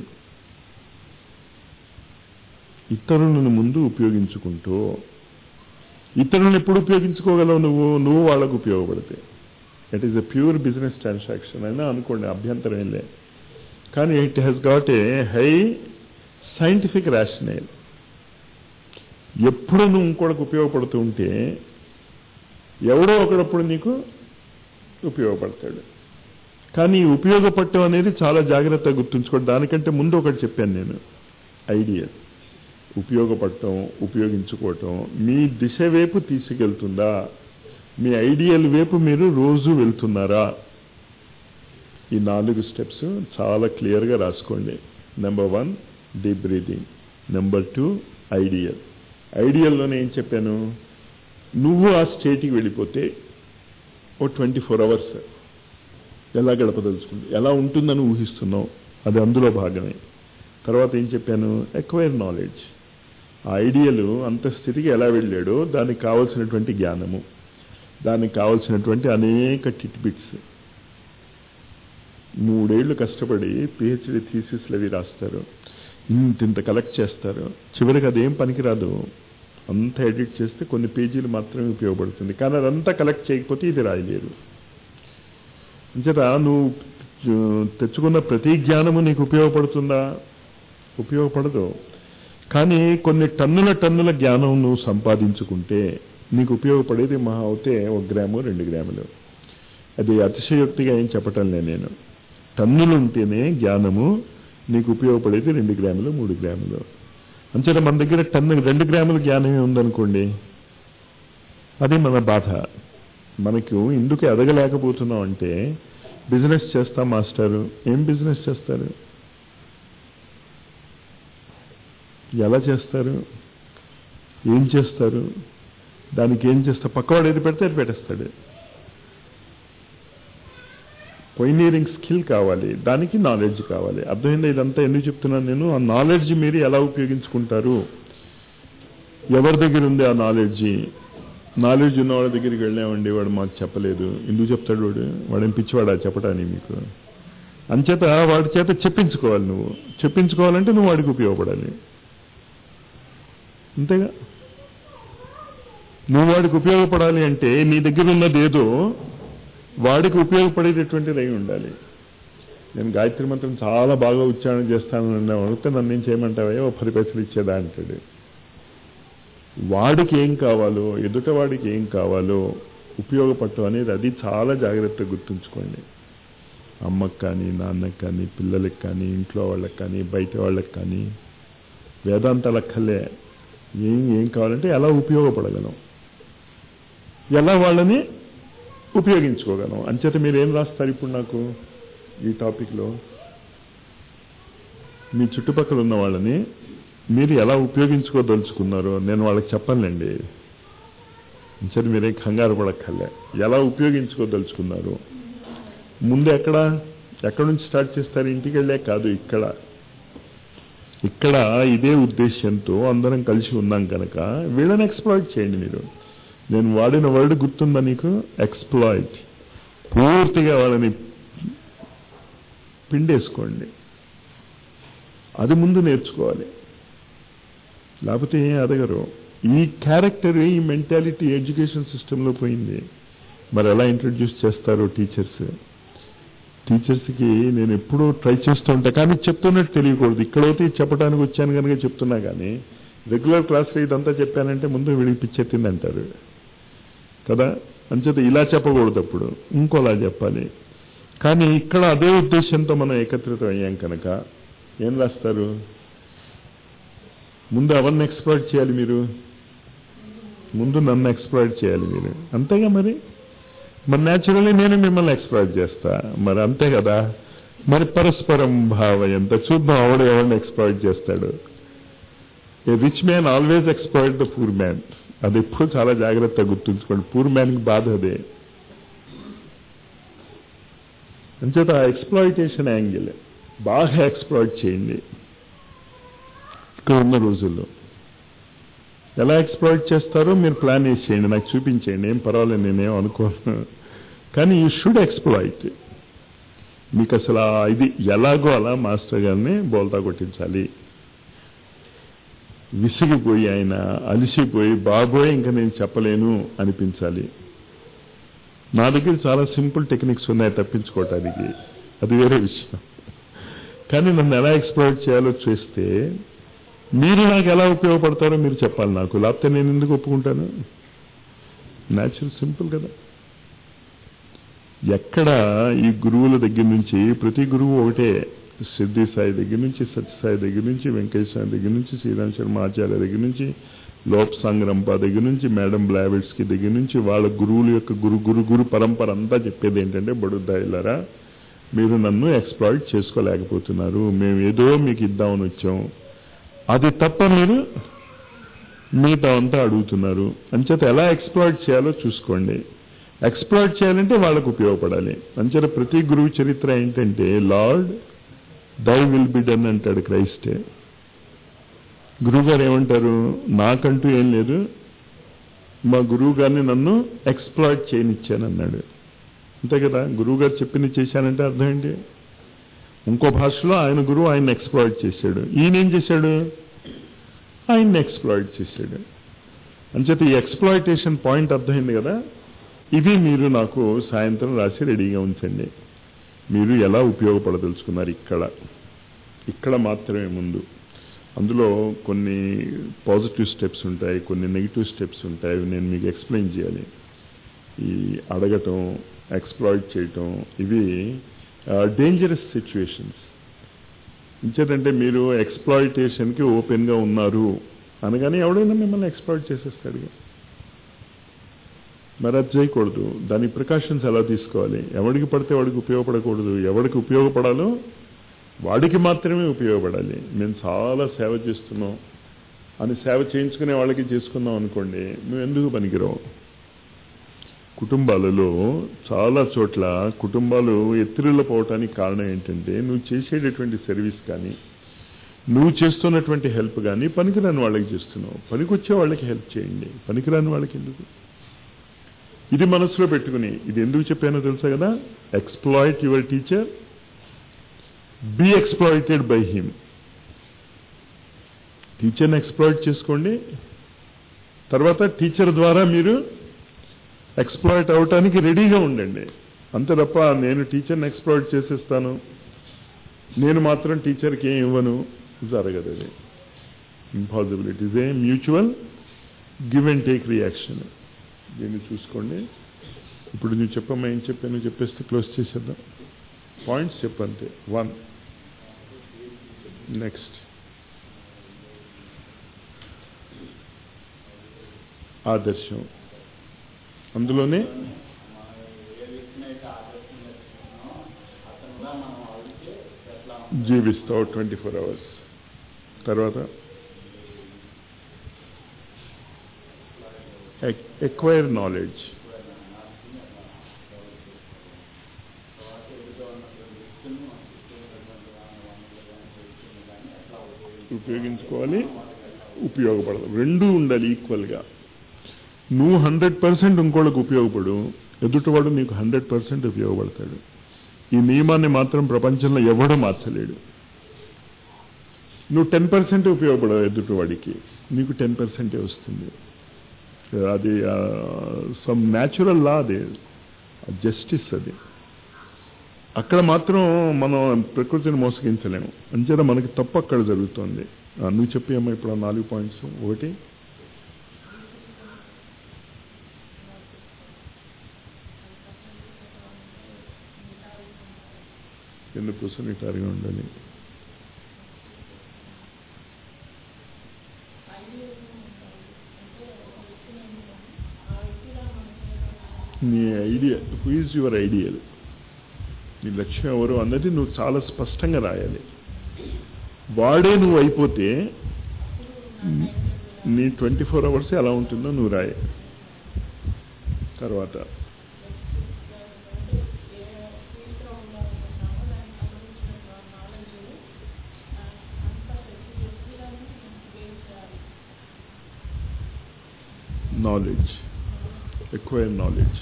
ఇతరులను ముందు ఉపయోగించుకుంటూ ఇతరులను ఎప్పుడు ఉపయోగించుకోగలవు నువ్వు నువ్వు వాళ్ళకు ఉపయోగపడితే it is a pure business transaction అయినా అనుకోండి అభ్యంతరం ఏం లే కానీ it has got a high scientific rational ఎప్పుడు నువ్వు ఇంకోటికి ఉపయోగపడుతూ ఉంటే ఎవడో ఒకడప్పుడు నీకు ఉపయోగపడతాడు కానీ ఈ ఉపయోగపడటం అనేది చాలా జాగ్రత్తగా గుర్తుంచుకోండి దానికంటే ముందు ఒకటి చెప్పాను నేను ఐడియా ఉపయోగపడటం ఉపయోగించుకోవటం మీ దిశ వైపు తీసుకెళ్తుందా మీ ఐడియల్ వైపు మీరు రోజు వెళ్తున్నారా ఈ నాలుగు స్టెప్స్ చాలా క్లియర్గా రాసుకోండి number one deep breathing number two ideal ఐడియల్లోనే ఏం చెప్పాను నువ్వు ఆ స్టేట్కి వెళ్ళిపోతే ఓ ట్వంటీ ఫోర్ అవర్స్ ఎలా గడపదలుచుకుంది ఎలా ఉంటుందని ఊహిస్తున్నావు అది అందులో భాగమే తర్వాత ఏం చెప్పాను ఎక్వైర్ నాలెడ్జ్ ఆ ఐడియల్ అంత స్థితికి ఎలా వెళ్ళాడో దానికి కావలసినటువంటి జ్ఞానము దానికి కావలసినటువంటి అనేక టిట్ బిట్స్ మూడేళ్లు కష్టపడి పిహెచ్డి థీసిస్లు అవి రాస్తారు ఇంత ఇంత కలెక్ట్ చేస్తారు చివరికి అదేం పనికిరాదు అంతా ఎడిట్ చేస్తే కొన్ని పేజీలు మాత్రమే ఉపయోగపడుతుంది కానీ అదంతా కలెక్ట్ చేయకపోతే ఇది రాయలేరు అంచేత నువ్వు ఆ, తెచ్చుకున్న ప్రతి జ్ఞానము నీకు ఉపయోగపడుతుందా ఉపయోగపడదు కానీ కొన్ని టన్నుల టన్నుల జ్ఞానం నువ్వు సంపాదించుకుంటే నీకు ఉపయోగపడేది మహా అవుతే ఒక గ్రాము రెండు గ్రాములు అది అతిశయోక్తిగా ఏం చెప్పటం లే నేను టన్నులు ఉంటేనే జ్ఞానము నీకు ఉపయోగపడేది రెండు గ్రాములు మూడు గ్రాములు అంచేత మన దగ్గర టన్ను రెండు గ్రాముల జ్ఞానమే ఉందనుకోండి అది మన బాధ మనకు ఎందుకు ఎదగలేకపోతున్నాం అంటే బిజినెస్ చేస్తాం మాస్టారు ఏం బిజినెస్ చేస్తారు ఎలా చేస్తారు ఏం చేస్తారు దానికి ఏం చేస్తారు పక్కవాడు ఏది పెడితే అది పెట్టేస్తాడు పొయినీరింగ్ స్కిల్ కావాలి దానికి నాలెడ్జ్ కావాలి అర్థమైందా ఇదంతా ఎందుకు చెప్తున్నాను నేను ఆ నాలెడ్జ్ మీరు ఎలా ఉపయోగించుకుంటారు ఎవరి దగ్గర ఉంది ఆ నాలెడ్జ్ నాలెడ్జ్ ఉన్న వాళ్ళ దగ్గరికి వెళ్ళామండి వాడు మాకు చెప్పలేదు ఎందుకు చెప్తాడు వాడు వాడేం పిచ్చివాడా చెప్పడానికి మీకు అంచేత వాడి చేత చెప్పించుకోవాలి నువ్వు చెప్పించుకోవాలంటే నువ్వు వాడికి ఉపయోగపడాలి అంతేగా నువ్వు వాడికి ఉపయోగపడాలి అంటే నీ దగ్గర ఉన్నది ఏదో వాడికి ఉపయోగపడేటటువంటిది అయి ఉండాలి నేను గాయత్రి మంత్రం చాలా బాగా ఉచ్చారణ చేస్తాను అన్నా అడిగితే నన్ను ఏం చేయమంటావా ఓ పది పైసలు ఇచ్చేదా అంటాడు వాడికి ఏం కావాలో ఎదుట వాడికి ఏం కావాలో ఉపయోగపడటం అనేది అది చాలా జాగ్రత్తగా గుర్తుంచుకోండి అమ్మకి కానీ నాన్నకి కానీ పిల్లలకి కానీ ఇంట్లో వాళ్ళకి కానీ బయట వాళ్ళకి కానీ వేదాంతాలు అక్కర్లే ఏం ఏం కావాలంటే ఎలా ఉపయోగపడగలం ఎలా వాళ్ళని ఉపయోగించుకోగలం అంచేత మీరు ఏం రాస్తారు ఇప్పుడు నాకు ఈ టాపిక్లో మీ చుట్టుపక్కల ఉన్న వాళ్ళని మీరు ఎలా ఉపయోగించుకోదలుచుకున్నారో నేను వాళ్ళకి చెప్పనులేండి అంచేత మీరేం కంగారు పడక్కర్లే ఎలా ఉపయోగించుకోదలుచుకున్నారు ముందు ఎక్కడ ఎక్కడి నుంచి స్టార్ట్ చేస్తారు ఇంటికి వెళ్ళే కాదు ఇక్కడ ఇక్కడ ఇదే ఉద్దేశ్యంతో అందరం కలిసి ఉన్నాం కనుక వీళ్ళని ఎక్స్ప్లాయిట్ చేయండి మీరు నేను వాడిన వర్డ్ గుర్తుందా నీకు ఎక్స్ప్లాయిట్ పూర్తిగా వాళ్ళని పిండేసుకోండి అది ముందు నేర్చుకోవాలి లేకపోతే ఏం అడగరు ఈ క్యారెక్టర్ ఈ మెంటాలిటీ ఎడ్యుకేషన్ సిస్టంలో పోయింది మరి ఎలా ఇంట్రడ్యూస్ చేస్తారు టీచర్స్ టీచర్స్కి నేను ఎప్పుడూ ట్రై చేస్తూ ఉంటా కానీ చెప్తున్నట్టు తెలియకూడదు ఇక్కడైతే చెప్పడానికి వచ్చాను కనుక చెప్తున్నా కానీ రెగ్యులర్ క్లాస్లో ఇదంతా చెప్పానంటే ముందు వీడికి పిచ్చెత్తింది అంటారు కదా అంచేత ఇలా చెప్పకూడదు అప్పుడు ఇంకోలా చెప్పాలి కానీ ఇక్కడ అదే ఉద్దేశంతో మనం ఏకత్రితం అయ్యాం కనుక ఏం రాస్తారు ముందు ఎవరిని ఎక్స్ప్లోర్ చేయాలి మీరు ముందు నన్ను ఎక్స్ప్లోర్ చేయాలి మీరు అంతేగా మరి మరి న్యాచురల్లీ నేను మిమ్మల్ని ఎక్స్ప్లోర్ చేస్తా మరి అంతే కదా మరి పరస్పరం భావ ఎంత చూద్దాం ఆవిడ ఎవరిని ఎక్స్ప్లాయిట్ చేస్తాడు a rich man always exploit the poor man అది ఎప్పుడు చాలా జాగ్రత్తగా గుర్తుంచుకోండి పూర్ మ్యాన్కి బాధ అదే అంచేత ఆ ఎక్స్ప్లాయిటేషన్ యాంగిల్ బాగా ఎక్స్ప్లాయిట్ చేయండి ఇక్కడ ఉన్న రోజుల్లో ఎలా ఎక్స్ప్లాయిట్ చేస్తారో మీరు ప్లాన్ వేసి చేయండి నాకు చూపించేయండి ఏం పర్వాలేదు నేనేం అనుకోను కానీ యూ షుడ్ ఎక్స్ప్లాయిట్ మీకు అసలు ఆ ఇది ఎలాగో అలా మాస్టర్ గారిని బోల్తా కొట్టించాలి విసిగిపోయి ఆయన అలిసిపోయి బాబోయ్ ఇంకా నేను చెప్పలేను అనిపించాలి నా దగ్గర చాలా సింపుల్ టెక్నిక్స్ ఉన్నాయి తప్పించుకోవటానికి అది వేరే విషయం కానీ నన్ను ఎలా ఎక్స్ప్లోర్ చేయాలో చూస్తే మీరు నాకు ఎలా ఉపయోగపడతారో మీరు చెప్పాలి నాకు లేకపోతే నేను ఎందుకు ఒప్పుకుంటాను న్యాచురల్ సింపుల్ కదా ఎక్కడ ఈ గురువుల దగ్గర నుంచి ప్రతి గురువు ఒకటే సిద్ధి సాయి దగ్గర నుంచి సత్యసాయి దగ్గర నుంచి వెంకటేశ్వర సాయి దగ్గర నుంచి శ్రీరామ్ శర్మ ఆచార్య దగ్గర నుంచి లోప్ సంగ్రంప దగ్గర నుంచి మేడం బ్లావెట్స్కి దగ్గర నుంచి వాళ్ళ గురువుల యొక్క గురు గురు గురు పరంపర అంతా చెప్పేది ఏంటంటే బడుద్దాయిలరా మీరు నన్ను ఎక్స్ప్లాయిట్ చేసుకోలేకపోతున్నారు మేము ఏదో మీకు ఇద్దామని వచ్చాం అది తప్ప మీరు మిగతా అంతా అడుగుతున్నారు అంచేత ఎలా ఎక్స్ప్లాయిట్ చేయాలో చూసుకోండి ఎక్స్ప్లాయిట్ చేయాలంటే వాళ్ళకు ఉపయోగపడాలి అంచేత ప్రతి గురువు చరిత్ర ఏంటంటే lord thy will be done అంటాడు క్రైస్టే గురువుగారు ఏమంటారు నాకంటూ ఏం లేదు మా గురువు గారిని నన్ను ఎక్స్ప్లాయిట్ చేయనిచ్చానన్నాడు అంతే కదా గురువు గారు చెప్పింది చేశానంటే అర్థం ఏంటి ఇంకో భాషలో ఆయన గురువు ఆయన ఎక్స్ప్లాయిట్ చేశాడు ఈయన ఏం చేశాడు ఆయన్ని ఎక్స్ప్లాయిట్ చేశాడు అంచేత ఈ ఎక్స్ప్లాయిటేషన్ పాయింట్ అర్థమైంది కదా ఇవి మీరు నాకు సాయంత్రం రాసి రెడీగా ఉంచండి మీరు ఎలా ఉపయోగపడదలుచుకున్నారు ఇక్కడ ఇక్కడ మాత్రమే ముందు అందులో కొన్ని పాజిటివ్ స్టెప్స్ ఉంటాయి కొన్ని నెగిటివ్ స్టెప్స్ ఉంటాయి అవి నేను మీకు ఎక్స్ప్లెయిన్ చేయాలి ఈ అడగటం ఎక్స్ప్లాయిట్ చేయటం ఇవి డేంజరస్ సిచ్యువేషన్స్ ఇంచేతంటే మీరు ఎక్స్ప్లాయిటేషన్కి ఓపెన్గా ఉన్నారు అనగానే ఎవడైనా మిమ్మల్ని ఎక్స్ప్లాయిట్ చేసేస్తాడు మరి అది చేయకూడదు దాని ప్రికాషన్స్ ఎలా తీసుకోవాలి ఎవడికి పడితే వాడికి ఉపయోగపడకూడదు ఎవడికి ఉపయోగపడాలో వాడికి మాత్రమే ఉపయోగపడాలి మేము చాలా సేవ చేస్తున్నాం అని సేవ చేయించుకునే వాళ్ళకి చేసుకున్నాం అనుకోండి మేము ఎందుకు పనికిరావు కుటుంబాలలో చాలా చోట్ల కుటుంబాలు ఎత్తిరిల్ల పోవటానికి కారణం ఏంటంటే నువ్వు చేసేటటువంటి సర్వీస్ కానీ నువ్వు చేస్తున్నటువంటి హెల్ప్ కానీ పనికిరాని వాళ్ళకి చేస్తున్నావు పనికొచ్చే వాళ్ళకి హెల్ప్ చేయండి పనికిరాని వాళ్ళకి ఎందుకు ఇది మనసులో పెట్టుకుని ఇది ఎందుకు చెప్పానో తెలుసా కదా exploit your teacher be exploited by him టీచర్ని ఎక్స్ప్లాయిట్ చేసుకోండి తర్వాత టీచర్ ద్వారా మీరు ఎక్స్ప్లాయిట్ అవటానికి రెడీగా ఉండండి అంతే తప్ప నేను టీచర్ని ఎక్స్ప్లాయిట్ చేసేస్తాను నేను మాత్రం టీచర్కి ఏం ఇవ్వను జరగదు అది impossible it is a mutual give and take reaction దీన్ని చూసుకోండి ఇప్పుడు నువ్వు చెప్పమ్మా ఏం చెప్పాను చెప్పేస్తే క్లోజ్ చేసేద్దాం పాయింట్స్ చెప్పంతే వన్ నెక్స్ట్ ఆదర్శం అందులోనే జీవిస్తావు ట్వంటీ ఫోర్ అవర్స్ తర్వాత ఎక్వైర్ నాలెడ్జ్ ఉపయోగించుకోవాలి ఉపయోగపడదు రెండూ ఉండాలి ఈక్వల్గా నువ్వు హండ్రెడ్ పర్సెంట్ ఇంకోళ్ళకి ఉపయోగపడు ఎదుటివాడు నీకు హండ్రెడ్ పర్సెంట్ ఉపయోగపడతాడు ఈ నియమాన్ని మాత్రం ప్రపంచంలో ఎవడూ మార్చలేడు నువ్వు టెన్ పర్సెంట్ ఉపయోగపడవు ఎదుటివాడికి నీకు టెన్ పర్సెంటే వస్తుంది అది సమ్ న్యాచురల్ లా అది జస్టిస్ అది అక్కడ మాత్రం మనం ప్రకృతిని మోసగించలేము అంచేత మనకి తప్పు అక్కడ జరుగుతుంది నువ్వు చెప్పేమ్మా ఇప్పుడు ఆ నాలుగు పాయింట్స్ ఒకటి ఎందుకోసం నిటారుగా ఉండాలి నీ idea who is your ideal నీ లక్ష్యం ఎవరు అన్నది నువ్వు చాలా స్పష్టంగా రాయాలి వాడే నువ్వు అయిపోతే నీ ట్వంటీ ఫోర్ అవర్స్ ఎలా ఉంటుందో నువ్వు రాయ తర్వాత నాలెడ్జ్ ఎక్కువ నాలెడ్జ్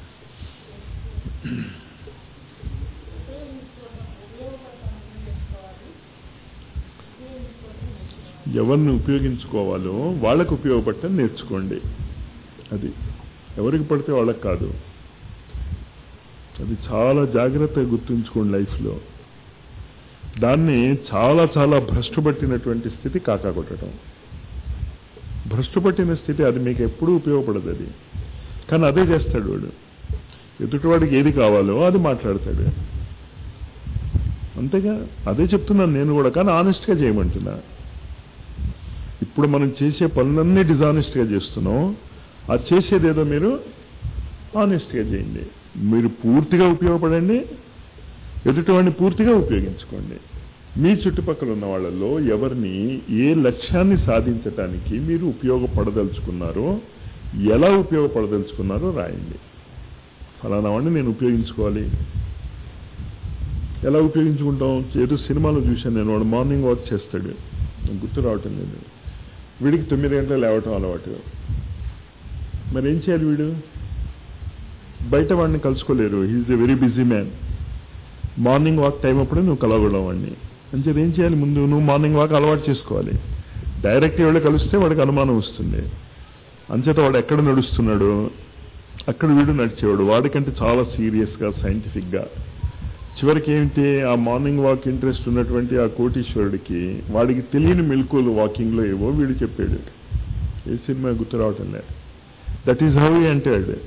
ఎవరిని ఉపయోగించుకోవాలో వాళ్ళకు ఉపయోగపడటం నేర్చుకోండి అది ఎవరికి పడితే వాళ్ళకి కాదు అది చాలా జాగ్రత్తగా గుర్తుంచుకోండి లైఫ్లో దాన్ని చాలా చాలా భ్రష్టుపట్టినటువంటి స్థితి కాకా కొట్టడం భ్రష్టుపట్టిన స్థితి అది మీకు ఎప్పుడూ ఉపయోగపడదు అది కానీ అదే చేస్తాడు వాడు ఎదుటివాడికి ఏది కావాలో అది మాట్లాడతాడు అంతేగా అదే చెప్తున్నాను నేను కూడా కానీ ఆనెస్ట్గా చేయమంటున్నా ఇప్పుడు మనం చేసే పనులన్నీ డిజానెస్ట్గా చేస్తున్నాం అది చేసేదేదో మీరు ఆనెస్ట్గా చేయండి మీరు పూర్తిగా ఉపయోగపడండి ఎదుటివాడిని పూర్తిగా ఉపయోగించుకోండి మీ చుట్టుపక్కల ఉన్న వాళ్ళల్లో ఎవరిని ఏ లక్ష్యాన్ని సాధించటానికి మీరు ఉపయోగపడదలుచుకున్నారో ఎలా ఉపయోగపడదలుచుకున్నారో రాయండి ఫలానా వాడిని నేను ఉపయోగించుకోవాలి ఎలా ఉపయోగించుకుంటాం ఏదో సినిమాలో చూశాను నేను వాడు మార్నింగ్ వాక్ చేస్తాడు నాకు గుర్తు రావటం లేదు వీడికి తొమ్మిది గంటలు లేవటం అలవాటు మరి ఏం చేయాలి వీడు బయట వాడిని కలుసుకోలేరు he is a very busy man morning walk time అప్పుడే నువ్వు కలవడం వాడిని అంచేది ఏం చేయాలి ముందు నువ్వు మార్నింగ్ వాక్ అలవాటు చేసుకోవాలి డైరెక్ట్ ఎవరు కలిస్తే వాడికి అనుమానం వస్తుంది అంచేత వాడు ఎక్కడ నడుస్తున్నాడు అక్కడ వీడు నడిచేవాడు వాడికంటే చాలా సీరియస్గా సైంటిఫిక్గా చివరికి ఏమిటి ఆ మార్నింగ్ వాక్ ఇంట్రెస్ట్ ఉన్నటువంటి ఆ కోటీశ్వరుడికి వాడికి తెలియని మెలకువలు వాకింగ్లో ఏవో వీడు చెప్పాడు ఏ సినిమా గుర్తు రావటం లేదు దట్ ఈజ్ హౌ అంటాడు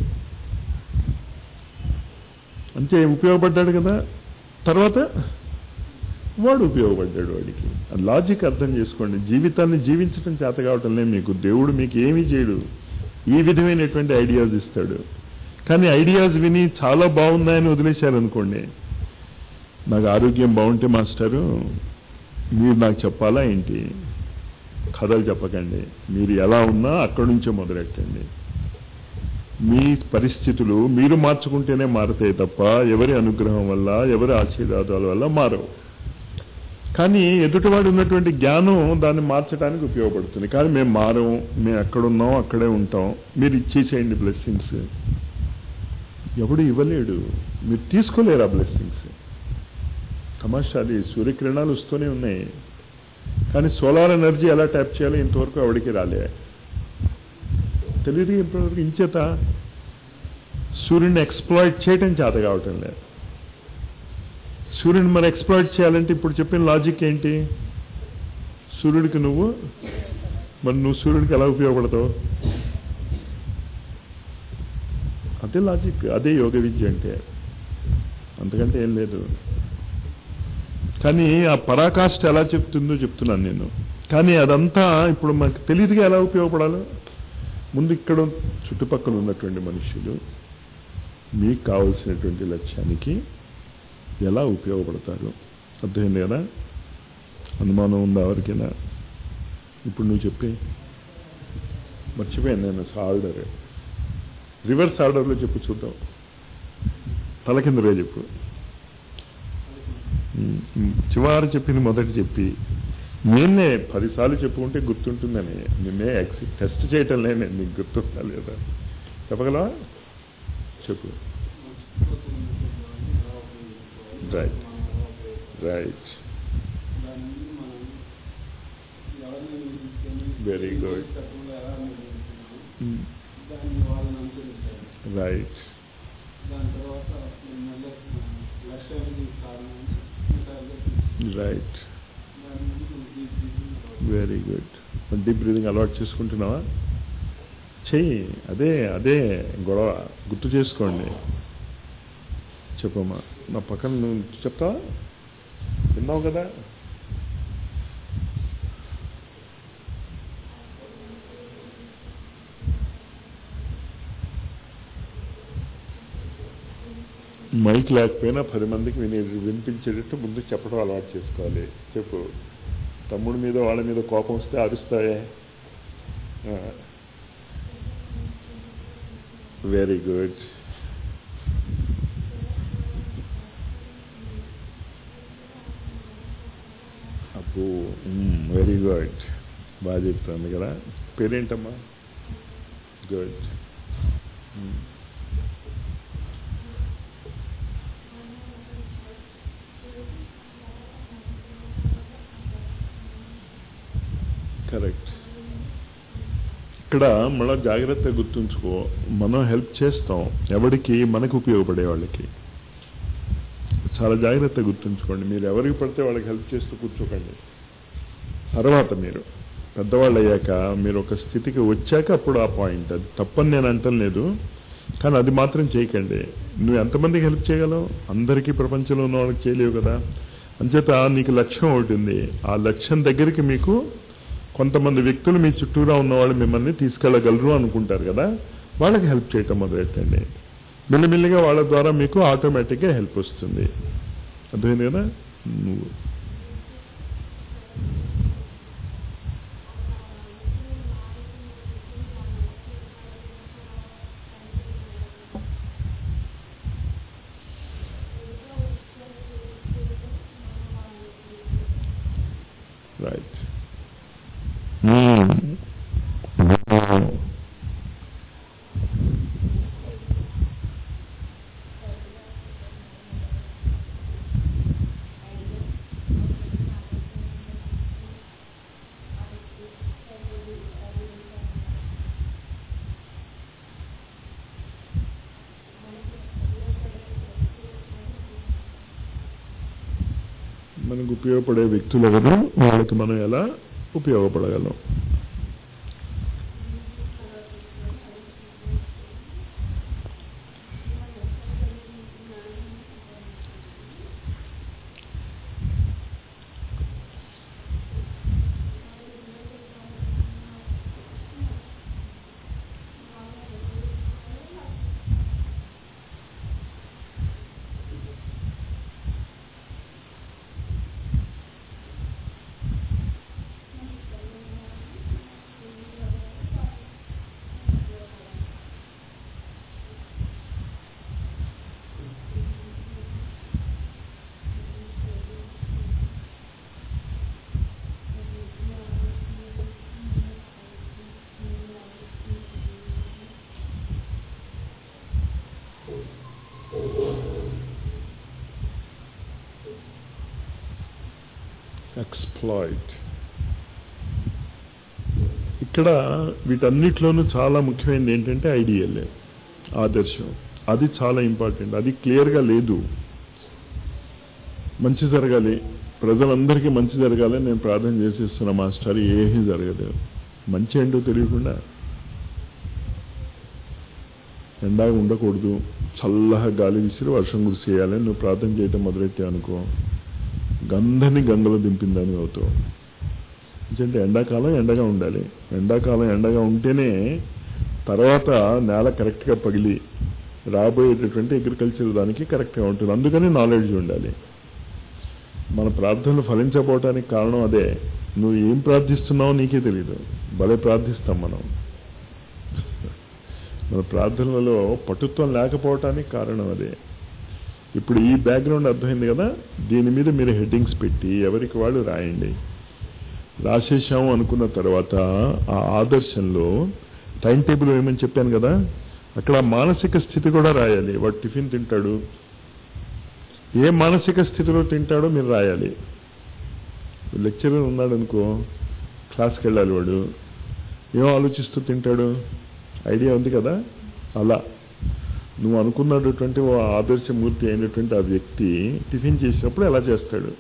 అంతే ఉపయోగపడ్డాడు కదా తర్వాత వాడు ఉపయోగపడ్డాడు వాడికి ఆ లాజిక్ అర్థం చేసుకోండి జీవితాన్ని జీవించడం చేత కావటం లేదు మీకు దేవుడు మీకు ఏమీ చేయడు ఈ విధమైనటువంటి ఐడియాస్ ఇస్తాడు కానీ ఐడియాస్ విని చాలా బాగున్నాయని వదిలేశారనుకోండి నాకు ఆరోగ్యం బాగుంటే మాస్టరు మీరు నాకు చెప్పాలా ఏంటి కథలు చెప్పకండి మీరు ఎలా ఉన్నా అక్కడి నుంచే మొదలెట్టండి మీ పరిస్థితులు మీరు మార్చుకుంటేనే మారుతాయి తప్ప ఎవరి అనుగ్రహం వల్ల ఎవరి ఆశీర్వాదాల వల్ల మారవు కానీ ఎదుటివాడు ఉన్నటువంటి జ్ఞానం దాన్ని మార్చడానికి ఉపయోగపడుతుంది కానీ మేము మారం మేము ఎక్కడున్నాం అక్కడే ఉంటాం మీరు ఇచ్చేసేయండి బ్లెస్సింగ్స్ ఎవడు ఇవ్వలేడు మీరు తీసుకోలేరు ఆ బ్లెస్సింగ్స్ తమాషాది సూర్యకిరణాలు వస్తూనే ఉన్నాయి కానీ సోలార్ ఎనర్జీ ఎలా ట్యాప్ చేయాలో ఇంతవరకు ఎవడికి రాలే తెలియదు ఇప్పటివరకు ఇంచేత సూర్యుడిని ఎక్స్ప్లాయిట్ చేయటం చేత కావటం లేదు సూర్యుని మరి ఎక్స్ప్లాయిట్ చేయాలంటే ఇప్పుడు చెప్పిన లాజిక్ ఏంటి సూర్యుడికి నువ్వు మరి నువ్వు సూర్యుడికి ఎలా ఉపయోగపడతావు అదే లాజిక్ అదే యోగ విద్య అంటే అంతకంటే ఏం లేదు కానీ ఆ పరాకాష్ఠ ఎలా చెప్తుందో చెప్తున్నాను నేను కానీ అదంతా ఇప్పుడు మనకు తెలియదుగా ఎలా ఉపయోగపడాలో ముందు ఇక్కడ చుట్టుపక్కల ఉన్నటువంటి మనుషులు మీకు కావలసినటువంటి లక్ష్యానికి ఎలా ఉపయోగపడతారు అర్థమైంది కదా అనుమానం ఉందా ఎవరికైనా ఇప్పుడు నువ్వు చెప్పి మర్చిపోయాను నేను ఆర్డర్ రివర్స్ ఆర్డర్లో చెప్పు చూద్దాం తల కిందగా చెప్పు చివరి చెప్పింది మొదటి చెప్పి నేనే పదిసార్లు చెప్పుకుంటే గుర్తుంటుందని నిన్నే ఎక్స్ టెస్ట్ చేయటం లేనే నీకు గుర్తుందా లేదా చెప్పగలవా చెప్పు right right very good right దాని తర్వాత మళ్ళీ లక్ష్యానికి కారణం రైట్ దాని ముందు వెరీ గుడ్ డీప్ బ్రీదింగ్ అలవాటు చేసుకుంటున్నావా చెయ్యి అదే అదే గొడవ గుర్తు చేసుకోండి చెప్పమ్మా నా పక్కన నువ్వు చెప్తావా విన్నావు కదా మైక్ లేకపోయినా పది మందికి విని వినిపించేటట్టు ముందు చెప్పడం అలవాటు చేసుకోవాలి చెప్పు తమ్ముడి మీద వాళ్ళ మీద కోపం వస్తే అరుస్తాయే వెరీ గుడ్ అబ్బో వెరీ గుడ్ బాగా చెప్తుంది కదా పేరేంటమ్మా గుడ్ కరెక్ట్ ఇక్కడ మళ్ళీ జాగ్రత్తగా గుర్తుంచుకో మనం హెల్ప్ చేస్తాం ఎవరికి మనకు ఉపయోగపడే వాళ్ళకి చాలా జాగ్రత్తగా గుర్తుంచుకోండి మీరు ఎవరికి పడితే వాళ్ళకి హెల్ప్ చేస్తూ కూర్చోకండి తర్వాత మీరు పెద్దవాళ్ళు అయ్యాక మీరు ఒక స్థితికి వచ్చాక అప్పుడు ఆ పాయింట్ అది తప్పని నేను అంటలేదు కానీ అది మాత్రం చేయకండి నువ్వు ఎంతమందికి హెల్ప్ చేయగలవు అందరికీ ప్రపంచంలో ఉన్న వాళ్ళకి చేయలేవు కదా అంచేత నీకు లక్ష్యం ఒకటి ఉంది ఆ లక్ష్యం దగ్గరికి మీకు కొంతమంది వ్యక్తులు మీ చుట్టూరా ఉన్నవాళ్ళు మిమ్మల్ని తీసుకెళ్ళగలరు అనుకుంటారు కదా వాళ్ళకి హెల్ప్ చేయటం మొదలెట్టండి మెల్లిమెల్లిగా వాళ్ళ ద్వారా మీకు ఆటోమేటిక్గా హెల్ప్ వస్తుంది అర్థమైంది కదా నువ్వు రైట్ మనకు ఉపయోగపడే వ్యక్తులు ఎవరు వాళ్ళకి మనం ఎలా ఉపయోగపడగలం ఎక్స్ప్లాయిట్ ఇక్కడ వీటన్నిటిలోనూ చాలా ముఖ్యమైనది ఏంటంటే ఐడియల్ ఆదర్శం అది చాలా ఇంపార్టెంట్ అది క్లియర్గా లేదు మంచి జరగాలి ప్రజలందరికీ మంచి జరగాలని నేను ప్రార్థన చేసేస్తున్నా మాస్టర్ ఏమీ జరగదు మంచి ఏంటో తెలియకుండా ఎండాగా ఉండకూడదు చల్లగా గాలి విసిరి వర్షం కురిసేయాలని నువ్వు ప్రార్థన చేయటం మొదలెట్టే అనుకో గంధని గంగలో దింపిందని అవుతావు ఎందుకంటే ఎండాకాలం ఎండగా ఉండాలి ఎండాకాలం ఎండగా ఉంటేనే తర్వాత నేల కరెక్ట్గా పగిలి రాబోయేటటువంటి అగ్రికల్చర్ దానికి కరెక్ట్గా ఉంటుంది అందుకని నాలెడ్జ్ ఉండాలి మన ప్రార్థనలు ఫలించబోవటానికి కారణం అదే నువ్వు ఏం ప్రార్థిస్తున్నావో నీకే తెలియదు భలే ప్రార్థిస్తాం మనం మన ప్రార్థనలలో పటుత్వం లేకపోవటానికి కారణం అదే ఇప్పుడు ఈ బ్యాక్గ్రౌండ్ అర్థమైంది కదా దీని మీద మీరు హెడ్డింగ్స్ పెట్టి ఎవరికి వాళ్ళు రాయండి రాసేసాము అనుకున్న తర్వాత ఆ ఆదర్శంలో టైం టేబుల్ ఏమని చెప్పాను కదా అక్కడ మానసిక స్థితి కూడా రాయాలి వాడు టిఫిన్ తింటాడు ఏ మానసిక స్థితిలో తింటాడో మీరు రాయాలి లెక్చరర్ ఉన్నాడు అనుకో క్లాస్కి వెళ్ళాలి వాడు ఏం ఆలోచిస్తూ తింటాడు ఐడియా ఉంది కదా అలా నువ్వు అనుకున్నటువంటి ఓ ఆదర్శమూర్తి అయినటువంటి ఆ వ్యక్తి టిఫిన్ చేసినప్పుడు ఎలా చేస్తాడు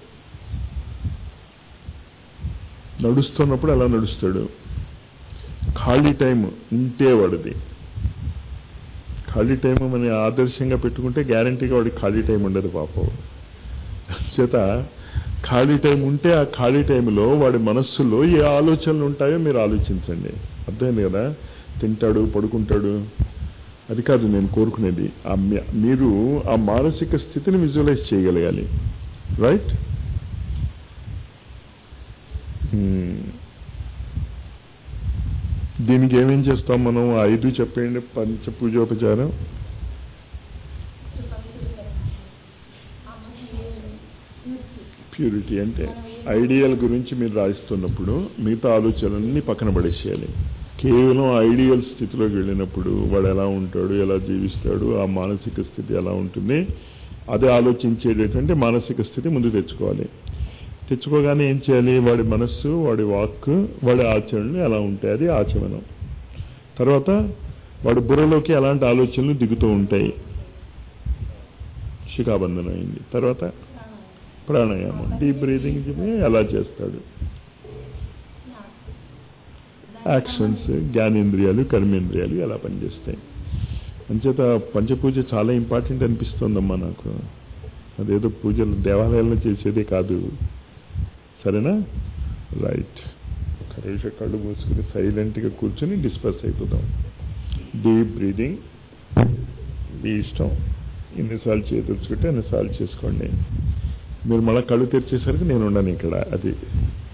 నడుస్తున్నప్పుడు ఎలా నడుస్తాడు ఖాళీ టైం ఉంటే వాడిది ఖాళీ టైం మన ఆదర్శంగా పెట్టుకుంటే గ్యారంటీగా వాడికి ఖాళీ టైం ఉండదు పాపం చేత ఖాళీ టైం ఉంటే ఆ ఖాళీ టైంలో వాడి మనస్సులో ఏ ఆలోచనలు ఉంటాయో మీరు ఆలోచించండి అర్థమైంది కదా తింటాడు పడుకుంటాడు అది కాదు నేను కోరుకునేది ఆ మీ- మీరు ఆ మానసిక స్థితిని విజువలైజ్ చేయగలగాలి రైట్ దీనికి ఏమేం చేస్తాం మనం ఆ ఐదు చెప్పండి పంచ పూజోపచారం ప్యూరిటీ అంటే ఐడియల్ గురించి మీరు రాయిస్తున్నప్పుడు మిగతా ఆలోచనలన్నీ పక్కన పడేసేయాలి కేవలం ఐడియల్ స్థితిలోకి వెళ్ళినప్పుడు వాడు ఎలా ఉంటాడు ఎలా జీవిస్తాడు ఆ మానసిక స్థితి ఎలా ఉంటుంది అదే ఆలోచించేటటువంటి మానసిక స్థితి ముందు తెచ్చుకోవాలి తెచ్చుకోగానే ఏం చేయాలి వాడి మనస్సు వాడి వాక్ వాడి ఆచరణలు ఎలా ఉంటాయి అది ఆచమనం తర్వాత వాడి బుర్రలోకి ఎలాంటి ఆలోచనలు దిగుతూ ఉంటాయి శిఖాబంధనం అయింది తర్వాత ప్రాణాయామం డీప్ బ్రీదింగ్ ఎలా చేస్తాడు యాక్షన్స్ జ్ఞానేంద్రియాలు కర్మేంద్రియాలు ఎలా పనిచేస్తాయి అంచేత పంచపూజ చాలా ఇంపార్టెంట్ అనిపిస్తుందమ్మా నాకు అదేదో పూజలు దేవాలయాల్లో చేసేదే కాదు సరేనా రైట్ ఒక నిమిషం కళ్ళు మూసుకుని సైలెంట్గా కూర్చొని డిస్పర్స్ అయిపోదాం డీప్ బ్రీదింగ్ మీ ఇష్టం ఎన్నిసార్లు చేయదలుచుకుంటే అన్నిసార్లు చేసుకోండి మీరు మళ్ళీ కళ్ళు తెరిచేసరికి నేను ఉండను ఇక్కడ అది